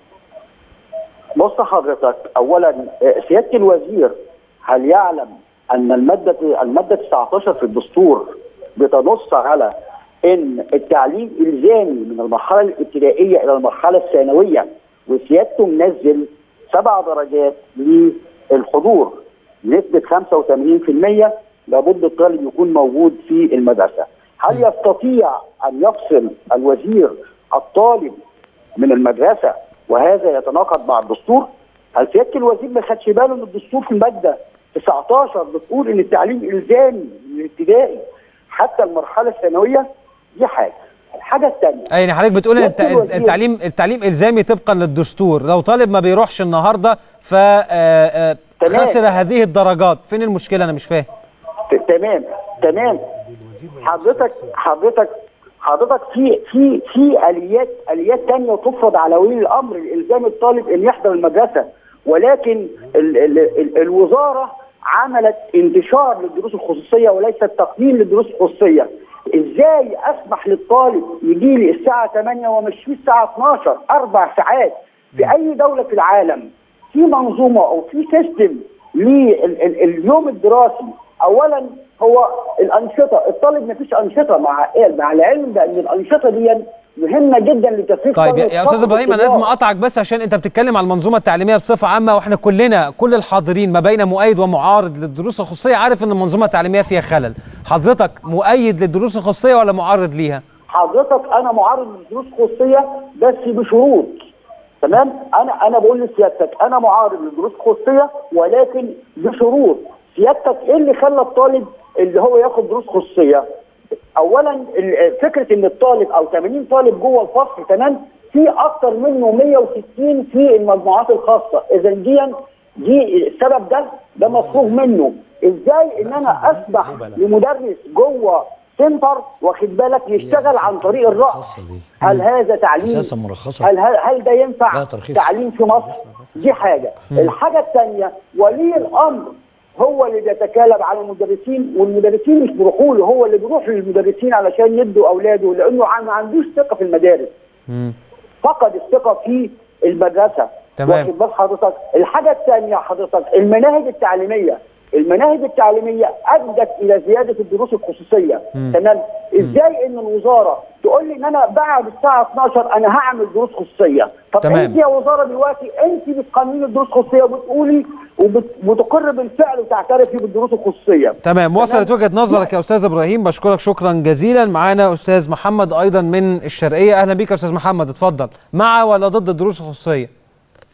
بص حضرتك اولا آه، سياده الوزير هل يعلم ان الماده الماده 19 في الدستور بتنص على ان التعليم الزامي من المرحله الابتدائيه الى المرحله الثانويه وسيادته منزل سبع درجات للحضور نسبه 85% لابد الطالب يكون موجود في المدرسه. هل يستطيع ان يفصل الوزير الطالب من المدرسه وهذا يتناقض مع الدستور؟ هل سياده الوزير ما خدش باله ان الدستور في الماده 19 بتقول ان التعليم الزامي من الابتدائي حتى المرحله الثانويه؟ دي حاجه. الحاجه الثانيه أي يعني حضرتك بتقول ان الت- سيادة الوزير- التعليم التعليم الزامي طبقا للدستور لو طالب ما بيروحش النهارده ف آه، آه، تمام. خسر هذه الدرجات فين المشكله انا مش فاهم ت- تمام تمام حضرتك حضرتك حضرتك في في في اليات اليات ثانيه تفرض على ولي الامر الالزام الطالب ان يحضر المدرسه ولكن ال ال ال الوزاره عملت انتشار للدروس الخصوصيه وليس تقييم للدروس الخصوصيه ازاي اسمح للطالب يجي لي الساعه 8 وامشيه الساعه 12 اربع ساعات في اي دوله في العالم في منظومه او في سيستم لليوم الدراسي اولا هو الانشطه الطالب ما فيش انشطه مع مع العلم بان الانشطه دي مهمه جدا لتفريغ طيب يا طاقة- يا استاذ طاقة ابراهيم انا لازم الطلاب. اقطعك بس عشان انت بتتكلم على المنظومه التعليميه بصفه عامه واحنا كلنا كل الحاضرين ما بين مؤيد ومعارض للدروس الخصوصيه عارف ان المنظومه التعليميه فيها خلل حضرتك مؤيد للدروس الخصوصيه ولا معارض ليها حضرتك انا معارض للدروس الخصوصيه بس بشروط تمام انا انا بقول لسيادتك انا معارض للدروس الخصوصيه ولكن بشروط سيادتك ايه اللي خلى الطالب اللي هو ياخد دروس خصوصيه اولا ال- فكره ان الطالب او 80 طالب جوه الفصل تمام في اكتر منه 160 في المجموعات الخاصه اذا دي دي السبب ده ده مفروغ منه ازاي ان انا اسمح لمدرس جوه سنتر واخد بالك يشتغل عن طريق الرأس هل هذا تعليم أساساً مرخصة. هل هل, هل ده ينفع لا ترخيص. تعليم في مصر دي حاجه الحاجه الثانيه ولي الامر هو اللي بيتكالب على المدرسين والمدرسين مش بيروحوا له هو اللي بيروح للمدرسين علشان يدوا اولاده لانه ع- ما عندوش ثقه في المدارس فقد الثقه في المدرسه تمام. واخد بال حضرتك الحاجه الثانيه حضرتك المناهج التعليميه المناهج التعليميه ادت الى زياده الدروس الخصوصيه تمام ازاي ان الوزاره تقول لي ان انا بعد الساعه 12 انا هعمل دروس خصوصيه طب تمام. انت يا وزاره دلوقتي انت بتقنني الدروس الخصوصيه وبتقولي وبتقر بالفعل وتعترفي بالدروس الخصوصيه تمام وصلت وجهه نظرك يا استاذ ابراهيم بشكرك شكرا جزيلا معانا استاذ محمد ايضا من الشرقيه اهلا بيك يا استاذ محمد اتفضل مع ولا ضد الدروس الخصوصيه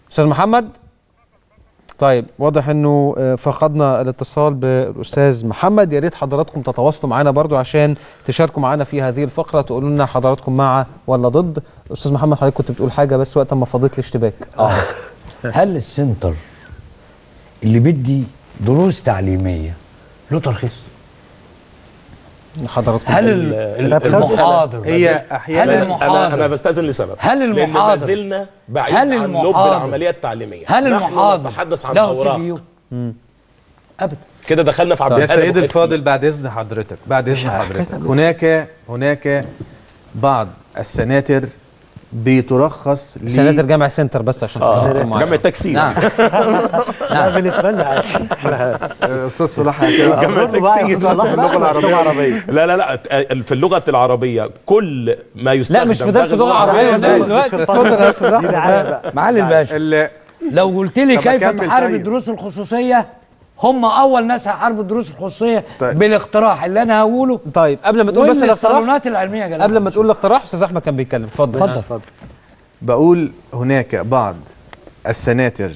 استاذ محمد طيب واضح انه آه، فقدنا الاتصال بالاستاذ محمد يا ريت حضراتكم تتواصلوا معنا برضو عشان تشاركوا معنا في هذه الفقره تقولوا لنا حضراتكم مع ولا ضد استاذ محمد حضرتك كنت بتقول حاجه بس وقت ما فضيت الاشتباك اه هل السنتر اللي بيدي دروس تعليميه له ترخيص؟ حضراتكم هل ال- ال- ال- المحاضر هي هل احيانا انا المحاضر انا بستاذن لسبب هل لان ما المحاضر- زلنا بعيد هل عن لب المحاضر- العمليه التعليميه هل نحن المحاضر نتحدث عن له سي اوراق في يو؟ ابدا كده دخلنا في عبد يا الهادي سيد أبو الفاضل بعد اذن حضرتك بعد اذن حضرتك هناك هناك بعض السناتر بترخص ل- سناتر جامع سنتر بس عشان تسجلوا معايا. جامع التكسير نعم لا بالنسبه لنا عادي. آه، استاذ صلاح هكذا. جامع أظن بقى التكسير أستاذ صلاح بقى اللغة العربية. العربيه لا لا لا في اللغه العربيه كل ما يستخدم لا مش في درس داخل لغه عربيه لا، دلوقتي مش في اتفضل يا استاذ دي احمد دعايه بقى معالي الباشا ال- لو قلت لي طب كيف أكمل تحارب طيب. الدروس الخصوصيه هم اول ناس هيحاربوا الدروس الخصوصيه طيب. بالاقتراح اللي انا هقوله طيب قبل ما تقول بس وان الاقتراح الصالونات العلميه يا جماعه قبل ما تقول الاقتراح استاذ احمد كان بيتكلم اتفضل اتفضل بقول هناك بعض السناتر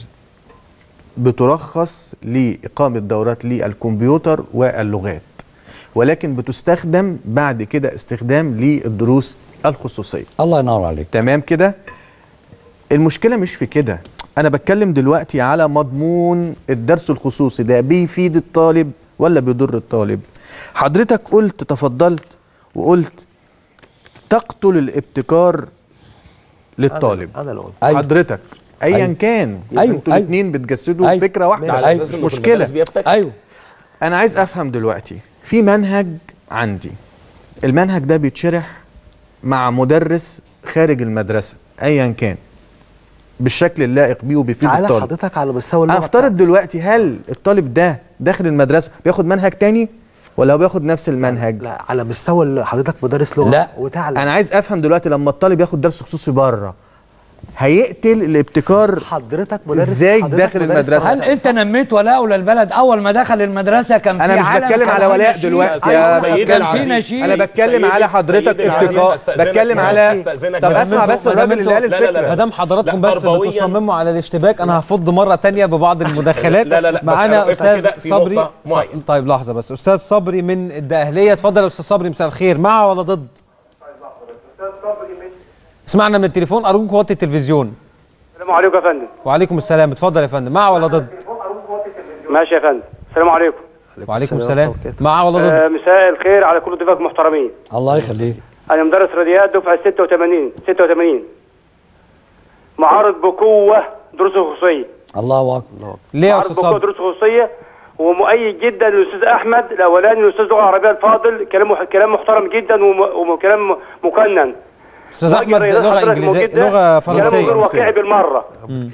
بترخص لإقامة دورات للكمبيوتر واللغات ولكن بتستخدم بعد كده استخدام للدروس الخصوصية الله ينور عليك تمام كده المشكلة مش في كده أنا بتكلم دلوقتي على مضمون الدرس الخصوصي ده بيفيد الطالب ولا بيضر الطالب حضرتك قلت تفضلت وقلت تقتل الابتكار للطالب انا اللي قلت أيوة. حضرتك ايا أيوة. كان أيوة. انتوا أيوة. الاثنين بتجسدوا أيوة. فكره واحده على أيوة. اساس مش انه في مشكله المدارس بيبتكر ايوه انا عايز افهم دلوقتي في منهج عندي المنهج ده بيتشرح مع مدرس خارج المدرسه ايا كان بالشكل اللائق بيه وبيفيد تعالى الطالب حضرتك على مستوى اللغه افترض دلوقتي هل الطالب ده داخل المدرسه بياخد منهج تاني ولا هو بياخد نفس المنهج لا على مستوى ال- حضرتك مدرس لغه لا. وتعلم انا عايز افهم دلوقتي لما الطالب ياخد درس خصوصي بره هيقتل الابتكار حضرتك مدرس إزاي حضرتك داخل مدرس المدرسة؟ فرنسا. هل انت نميت ولاء للبلد اول ما دخل المدرسه كان في انا مش علم بتكلم كان على في ولاء نشيد؟ دلوقتي أيوة، يا سيدي بتكلم- كان في العزيز. نشيد انا بتكلم سيدي- على حضرتك سيدي العزيز، ابتكار أستأذنك بتكلم بس، على أستأذنك طب بس. اسمع بس الراجل اللي قال لا، لا، لا. الفكره ما دام حضراتكم لا، بس تربوياً. بتصمموا على الاشتباك انا هفض مره تانية ببعض المداخلات لا، لا، لا، بس معانا أوقفها استاذ كده في صبري نقطة معينة. ص- طيب لحظه بس استاذ صبري من الدقهليه اتفضل يا استاذ صبري مساء الخير مع ولا ضد اسمعنا من التليفون ارجوك وطي التلفزيون السلام عليكم يا فندم وعليكم السلام اتفضل يا فندم مع ولا ضد ماشي يا فندم السلام عليكم وعليكم السلام السلام ورحمة مع ولا ضد آه مساء الخير على كل ضيوفك المحترمين الله يخليك انا مدرس رياضيات دفعه 86 86 معارض بقوه دروس خصوصيه الله اكبر ليه يا معارض استاذ بقوه صبري دروس خصوصيه ومؤيد جدا للاستاذ احمد الاولاني الاستاذ لغه عربيه الفاضل كلامه كلام محترم جدا وم- وكلام مقنن استاذ احمد راجل لغه حضرتك انجليزيه موجود ده لغه كلامه غير فرنسيه واقعي بالمره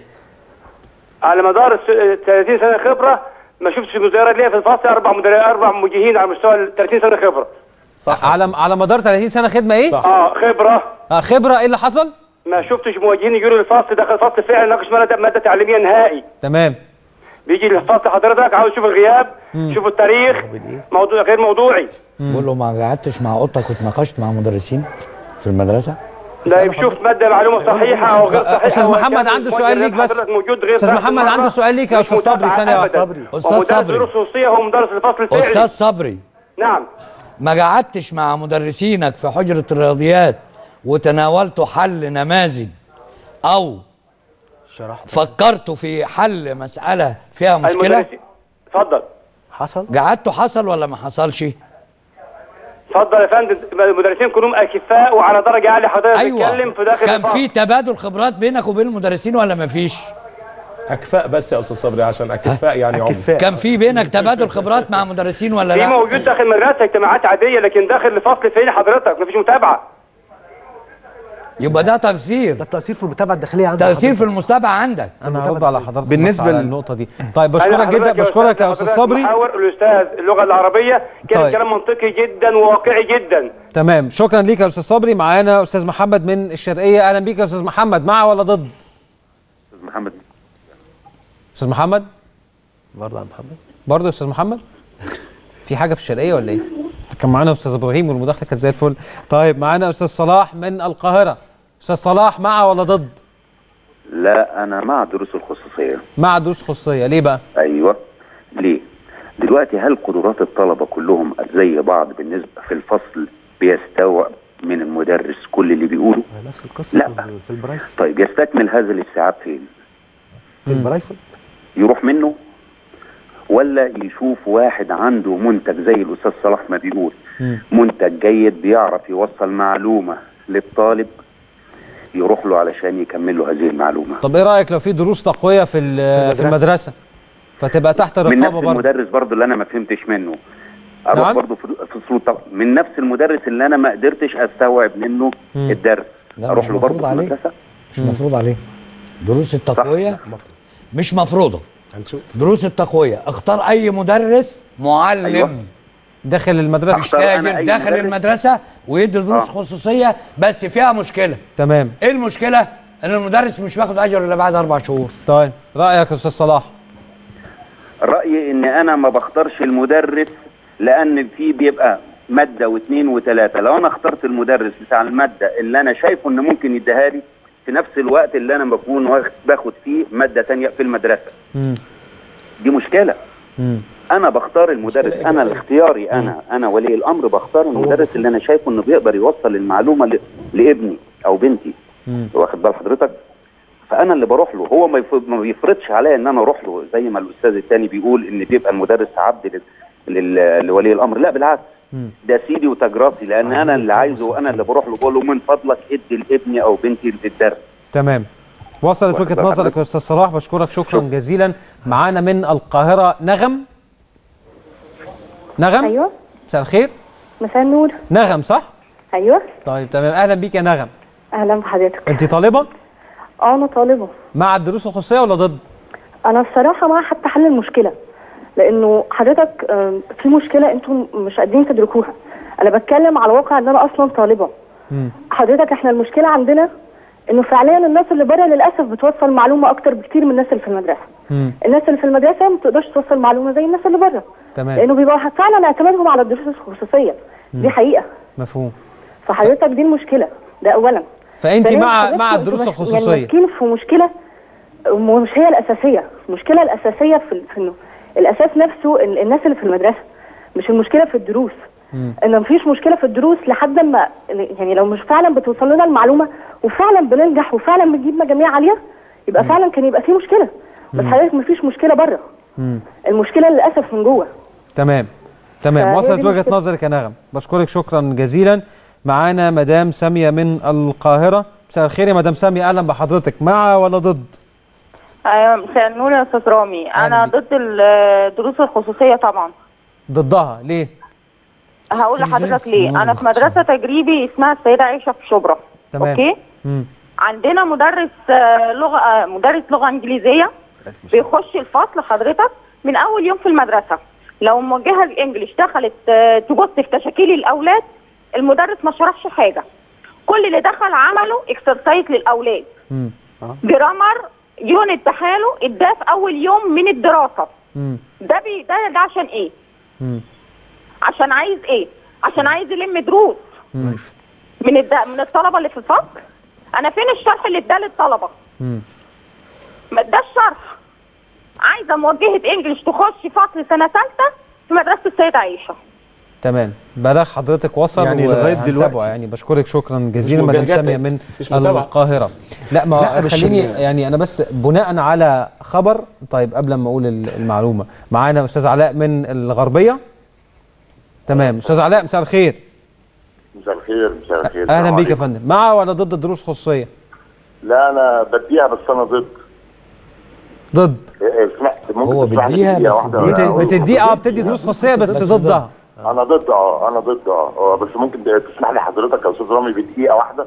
على مدار الس- 30 سنه خبره ما شفتش مديرات ليا في الفصل اربع مديرين اربع موجهين على مستوى ال 30 سنه خبره على على مدار 30 سنه خدمه ايه صح. اه خبره آه خبره ايه اللي حصل ما شفتش موجهين يجوا الفصل داخل الفصل فعلا ناقش ماده ماده تعليميه نهائي تمام بيجي الفصل حضرتك عاوز يشوف الغياب يشوف التاريخ موضوع غير موضوعي بقول له ما قعدتش مع قطك واتناقشت مع مدرسين في المدرسه لا يشوف ماده معلومه صحيحه او غير صحيحه أستاذ أو محمد كان عنده الموجه سؤال اللي ليك بس. حضرتك موجود غير أستاذ صحيح محمد مرة، عنده سؤال ليك يا مش أستاذ صبري، متابعة ثانية واحدة. أبداً. أستاذ ومدرس صبري. دروس خصوصيه هو مدرس الفصل الفعلي استاذ صبري نعم ما قعدتش مع مدرسينك في حجره الرياضيات وتناولتوا حل نماذج او شرحت فكرتوا في حل مساله فيها مشكله المدرسين اتفضل حصل قعدتوا حصل ولا ما حصلش اتفضل يا فندم المدرسين كلهم اكفاء وعلى درجه عاليه حضرتك بتتكلم ايوه في داخل كان الفصل. في تبادل خبرات بينك وبين المدرسين ولا ما فيش اكفاء بس يا استاذ صبري عشان اكفاء يعني عمر كفاء كان في بينك تبادل خبرات مع مدرسين ولا في لا موجود داخل المدرسه اجتماعات عاديه لكن داخل الفصل فين حضرتك مفيش متابعه يبقى ده تقصير ده التأثير في المتابعة الداخلية عند تقصير في حضرتك. المستابعه عندك انا هرد على حضرتك بالنسبة بالنسبه ل- للنقطه دي طيب أنا بشكرك جدا حضرتك بشكرك يا أستاذ استاذ صبري محاور الاستاذ اللغه العربيه كان طيب. كلام منطقي جدا وواقعي جدا تمام شكرا ليك يا استاذ صبري معانا استاذ محمد من الشرقيه اهلا بيك يا استاذ محمد مع ولا ضد محمد استاذ محمد برضه يا محمد برضه يا استاذ محمد في حاجه في الشرقيه ولا ايه كان معانا استاذ ابراهيم والمداخله كانت زي الفل طيب معانا استاذ صلاح من القاهره استاذ صلاح مع ولا ضد لا انا مع دروس الخصوصيه مع دروس خصوصيه ليه بقى ايوه ليه دلوقتي هل قدرات الطلبه كلهم زي بعض بالنسبه في الفصل بيستوعب من المدرس كل اللي بيقوله نفس القصه لا. في- في البرايفت طيب يستكمل هذا الاستيعاب فين في البرايفت يروح منه ولا يشوف واحد عنده منتج زي الاستاذ صلاح ما بيقول منتج جيد بيعرف يوصل معلومه للطالب يروح له علشان يكمل له هذه المعلومه طب ايه رايك لو في دروس تقويه في ال- في المدرسه فتبقى تحت من نفس الرقابه برضه المدرس برضه اللي انا ما فهمتش منه اروح نعم؟ برضه في في فصول طب من نفس المدرس اللي انا ما قدرتش استوعب منه مم. الدرس لا، اروح مش له مفروض برضه في عليه. المدرسه مش مفروض عليه دروس التقويه مش مفروضه هنشوف دروس التقويه اختار اي مدرس معلم أيوة. داخل المدرسه مش أختار أنا تاجر أي داخل مدرس. المدرسه ويدي دروس آه. خصوصيه بس فيها مشكله تمام ايه المشكله ان المدرس مش بياخد اجر الا بعد اربع شهور طيب رايك يا استاذ صلاح رايي ان انا ما بختارش المدرس لان في بيبقى ماده واثنين وثلاثه لو انا اخترت المدرس بتاع الماده اللي انا شايفه انه ممكن يديها لي في نفس الوقت اللي انا بكون واخد- باخد فيه ماده تانية في المدرسه مم. دي مشكله مم. انا بختار المدرس انا الاختياري انا انا ولي الامر بختار المدرس اللي انا شايفه انه بيقدر يوصل المعلومه ل- لابني او بنتي مم. واخد بال حضرتك فانا اللي بروح له هو ما يف- ما بيفرضش عليا ان انا اروح له زي ما الاستاذ الثاني بيقول ان بيبقى المدرس عبد لل- لل- لولي الامر لا بالعكس مم. ده سيدي وتاج راسي لان انا اللي عايزه وانا اللي بروح له بقول له من فضلك ادي لابني او بنتي الدرس تمام وصلت واخد وجهه بال نظرك حضرتك؟ يا استاذ صلاح بشكرك شكرا جزيلا معانا من القاهره نغم نغم ايوه مساء الخير مساء النور نغم صح ايوه طيب تمام اهلا بيك يا نغم اهلا بحضرتك انت طالبه اه انا طالبه مع الدروس الخصوصيه ولا ضد انا الصراحه مع حتى حل المشكله لانه حضرتك آم، في مشكله انتم مش قادرين تدركوها انا بتكلم على واقع ان انا اصلا طالبه مم. حضرتك احنا المشكله عندنا انه فعليا الناس اللي بره للاسف بتوصل معلومه اكتر بكتير من الناس اللي في المدرسه مم. الناس اللي في المدرسه ما بتقدرش توصل معلومه زي الناس اللي بره تمام لانه بيبقى فعلا اعتمادهم على الدروس الخصوصيه دي حقيقه مفهوم فحضرتك دي المشكله ده اولا فانت ثانياً مع حضرتك مع انتوا الدروس مش- الخصوصيه يعني ماسكين في مشكله مش هي الاساسيه المشكله الاساسيه في, في انه الاساس نفسه ال- الناس اللي في المدرسه مش المشكله في الدروس مم. ان مفيش مشكله في الدروس لحد ما يعني لو مش فعلا بتوصل لنا المعلومه وفعلا بننجح وفعلا بنجيب مجاميع عاليه يبقى فعلا كان يبقى في مشكله بس حضرتك مفيش مشكله بره مم. المشكله للاسف من جوه تمام تمام فهي وصلت دي وجهه المشكلة. نظرك يا نغم بشكرك شكرا جزيلا معانا مدام ساميه من القاهره مساء الخير يا مدام ساميه اهلا بحضرتك مع ولا ضد ايوه مساء النور يا استاذ رامي أهلا انا بيك. ضد الدروس الخصوصيه طبعا ضدها ليه هقول لحضرتك ليه انا في مدرسه تجريبي اسمها السيده عائشه في شبرا تمام اوكي مم. عندنا مدرس آه، لغه آه، مدرس لغه انجليزيه بيخش الفصل حضرتك من اول يوم في المدرسه لو موجهه الانجليش دخلت آه، تبص في تشاكيل الاولاد المدرس ما شرحش حاجه كل اللي دخل عمله اكسرسايز للاولاد مم. جرامر يونت بحاله اداه في اول يوم من الدراسه مم. ده بي ده ده عشان ايه مم. عشان عايز ايه عشان عايز يلم دروس مم. من الد... من الطلبه اللي في الفصل انا فين الشرح اللي اداه للطلبه مم. ما اداش شرح عايزه موجهه انجليش تخش فصل سنه ثالثه في مدرسه السيده عائشه تمام بلاغ حضرتك وصل يعني لغاية وهنتابعه دلوقتي. يعني بشكرك شكرا جزيلا مدام مجرجات ساميه يعني. من مفيش متابعة. القاهره لا ما لا، مش خليني ال- يعني انا بس بناء على خبر طيب قبل ما اقول ال- المعلومه معانا استاذ علاء من الغربيه تمام استاذ علاء مساء الخير مساء الخير مساء الخير اهلا السلام بيك يا عليكم. فندم مع ولا ضد الدروس الخصوصيه لا انا بديها بس انا ضد ضد إيه، سمعت ممكن هو تسمح لي بيديها دقيقة بس واحدة بت- أقول بتدي اه لحضرتك؟ بتدي دروس خصوصيه بس, بس ضدها انا ضد اه انا ضد اه آه، بس ممكن تسمح لي حضرتك يا استاذ رامي بدقيقه واحده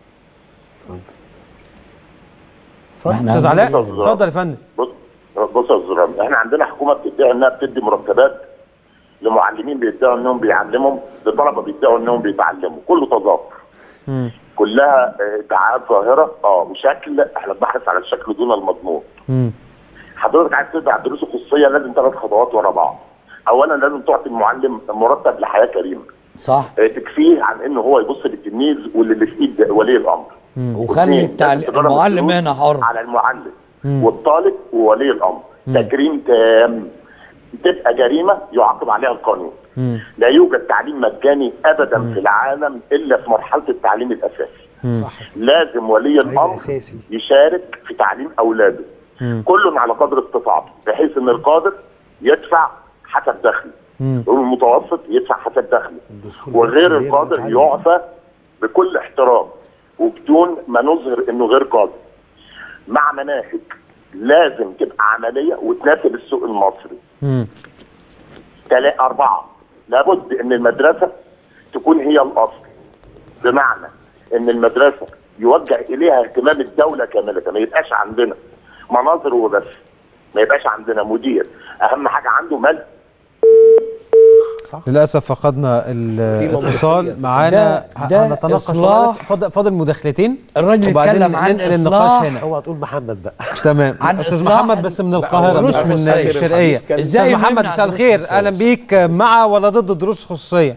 احنا استاذ عندنا- علاء اتفضل يا فندم بص بص يا استاذ رامي احنا عندنا حكومه بتدعي انها بتدي مرتبات لمعلمين بيدعوا انهم بيعلموا لطلبه بيدعوا انهم بيتعلموا كله تظاهر مم. كلها آه، ادعاءات ظاهره اه وشكل احنا بنبحث على الشكل دون المضمون مم. حضرتك عايز تدفع الدروس الخصوصيه لازم ثلاث خطوات ورا بعض اولا لازم تعطي المعلم مرتب لحياه كريمه صح آه، تكفيه عن انه هو يبص للتلميذ واللي في ايد ولي الامر وخلي اثنين، التعليم لازم تجرب المعلم الفلوس هنا حر على المعلم والطالب وولي الامر تجريم تام تبقى جريمه يعاقب عليها القانون لا يوجد تعليم مجاني ابدا في العالم الا في مرحله التعليم الاساسي صح لازم ولي الامر اساسي يشارك في تعليم اولاده كل على قدر استطاعته بحيث ان القادر يدفع حسب دخله والمتوسط يدفع حسب دخله وغير القادر يعفى بكل احترام وبدون ما نظهر انه غير قادر مع مناهج لازم تبقى عمليه وتناسب السوق المصري تلا أربعة لابد إن المدرسة تكون هي الأصل بمعنى إن المدرسة يوجه إليها اهتمام الدولة كاملة ما يبقاش عندنا مناظر وبس ما يبقاش عندنا مدير أهم حاجة عنده مال للاسف فقدنا الاتصال معانا ده- ده هنتناقش إصلاح. بس فاضل فاضل مداخلتين الراجل وبعدين اتكلم عن ننقل إصلاح. النقاش هنا هو هتقول محمد بقى تمام عن استاذ إصلاح محمد بس من القاهره مش دروس من خصوصية. الشرقيه إزاي استاذ محمد نمنع مساء دروس الخير خصوصية؟ اهلا بيك مع ولا ضد الدروس الخصوصيه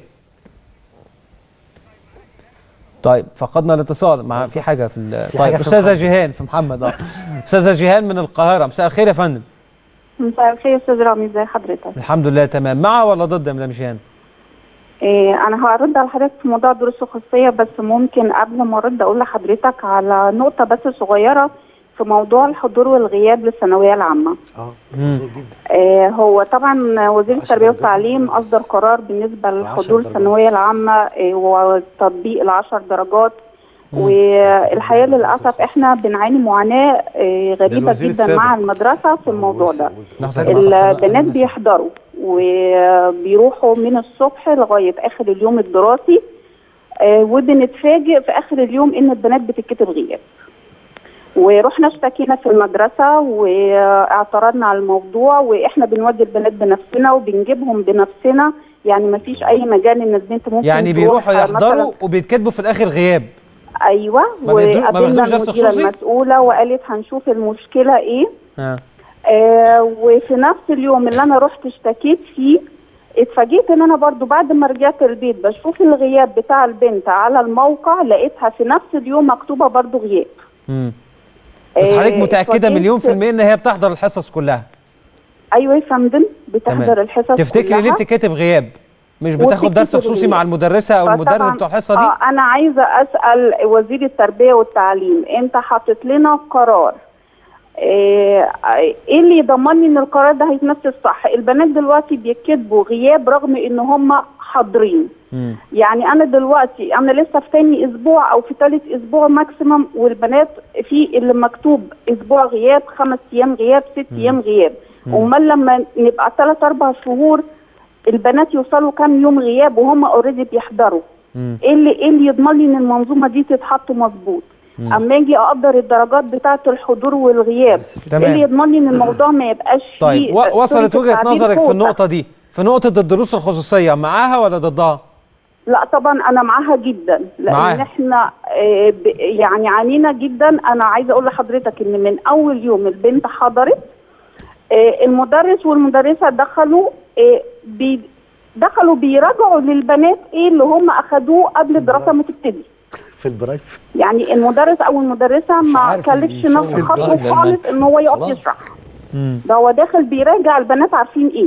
طيب فقدنا الاتصال مع في حاجه في ال- في طيب حاجة في استاذه محمد. جيهان في محمد اه استاذه جيهان من القاهره مساء الخير يا فندم مساء الخير يا استاذ رامي ازي حضرتك الحمد لله تمام مع ولا ضد يا مدام جيهان إيه انا هرد على حضرتك في موضوع الدروس الخصوصيه بس ممكن قبل ما ارد اقول لحضرتك على نقطه بس صغيره في موضوع الحضور والغياب للثانويه العامه اه بسيط جدا إيه هو طبعا وزير عشرة التربيه درجات والتعليم بس. اصدر قرار بالنسبه لحضور درجات. الثانويه العامه إيه وتطبيق العشر درجات والحقيقه للاسف احنا بنعاني معاناه إيه غريبه الوزير جدا السابق. مع المدرسه في الموضوع ده لحظة يا جماعة، طب خلاص، البنات نسمع. بيحضروا وبيروحوا من الصبح لغايه اخر اليوم الدراسي آه، وبنتفاجئ في اخر اليوم ان البنات بتتكتب غياب ورحنا اشتكينا في المدرسه واعترضنا على الموضوع واحنا بنودي البنات بنفسنا وبنجيبهم بنفسنا يعني ما فيش اي مجال ان البنت ممكن يعني تروح بيروحوا يحضروا مثلاً وبيتكتبوا في الاخر غياب ايوه ما بيدرو- ما وقابلنا بياخدوش درس المديره خصوصي؟ المسؤوله وقالت هنشوف المشكله ايه آه. آه وفي نفس اليوم اللي انا رحت اشتكيت فيه اتفاجئت ان انا برضو بعد ما رجعت البيت بشوف الغياب بتاع البنت على الموقع لقيتها في نفس اليوم مكتوبه برضو غياب مم. بس آه، حضرتك متاكده اتفاجئت- مليون في الميه ان هي بتحضر الحصص كلها ايوه يا فندم بتحضر الحصص تفتكري ليه كلها. بتتكتب غياب مش بتاخد درس وبتكتب خصوصي مع غياب. المدرسه او المدرس فطبعاً- بتوع الحصه دي اه انا عايزه اسال وزير التربيه والتعليم انت حاطط لنا قرار ايه إيه اللي يضمنني ان القرار ده هيتنفذ صح البنات دلوقتي بيكتبوا غياب رغم ان هم حاضرين مم. يعني انا دلوقتي انا لسه في تاني اسبوع او في تالت اسبوع ماكسيمم والبنات في اللي مكتوب اسبوع غياب خمس ايام غياب ست ايام غياب امال لما نبقى ثلاث اربع شهور البنات يوصلوا كام يوم غياب وهم اوريدي بيحضروا مم. ايه اللي ايه اللي يضمن لي ان المنظومه دي تتحط مظبوط اما اجي اقدر الدرجات بتاعه الحضور والغياب تمام. ايه اللي يضمن لي ان الموضوع ما يبقاش طيب فيه و- وصلت سوري وجهه التعبير نظرك في فوضى. النقطه دي في نقطه الدروس الخصوصيه معاها ولا ضدها لا طبعا انا معاها جدا لان معاها. احنا آه، ب- يعني عانينا جدا انا عايزه اقول لحضرتك ان من اول يوم البنت حضرت آه، المدرس والمدرسه دخلوا آه، بي دخلوا بيراجعوا للبنات ايه اللي هم اخدوه قبل الدراسه ما تبتدي في البرايفت يعني المدرس او المدرسه ما عارف كلفش إن نفسه شغل خطوه الدرجة خالص المادة. ان هو يقف خلاص. يشرح ده هو داخل بيراجع البنات عارفين ايه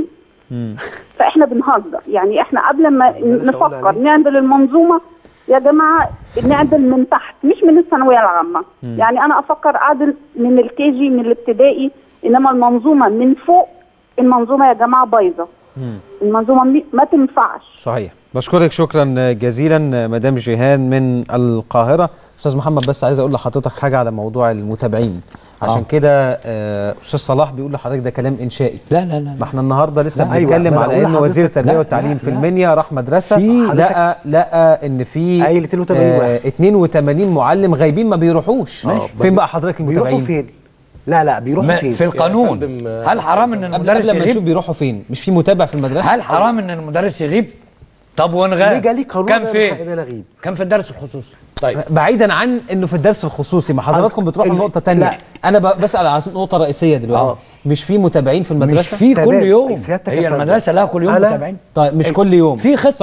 فاحنا بنهزر يعني احنا قبل ما نفكر نعدل المنظومه يا جماعه نعدل من تحت مش من الثانويه العامه يعني انا افكر اعدل من الكي جي من الابتدائي انما المنظومه من فوق المنظومه يا جماعه بايظه المنظومه مي- ما تنفعش صحيح بشكرك شكرا جزيلا مدام جيهان من القاهره استاذ محمد بس عايز اقول لحضرتك حاجه على موضوع المتابعين عشان آه. كده آه، استاذ صلاح بيقول لحضرتك ده كلام انشائي لا لا لا ما احنا النهارده لسه لا، أيوة، بنتكلم ما أنا على أقول ان لحضرتك- وزير التربيه لا، والتعليم لا، في لا. المنيا راح مدرسه في- لقى لقى ان في قايل 82 واحد. 82 معلم غايبين ما بيروحوش ماشي. فين بقى حضرتك بيروحوا المتابعين فين؟ لا لا بيروحوا ما- فين؟ في القانون فندم، آه، هل حرام ان قبل المدرس قبل ما نشوف يغيب بيروحوا فين مش في متابع في المدرسه هل حرام ان المدرس يغيب طب ليه ونغاب جالي قانون كان أنا فين حق ان انا اغيب كان في الدرس الخصوصي طيب بعيدا عن انه في الدرس الخصوصي ما حضراتكم بتروحوا ال- لنقطه تانية لا. انا ب- بسال على نقطه رئيسيه دلوقتي آه. مش في متابعين في المدرسه مش في كل تمام. يوم سيادتك يا هي فندم. المدرسه لها كل يوم أنا- متابعين طيب مش كل يوم في خطه صح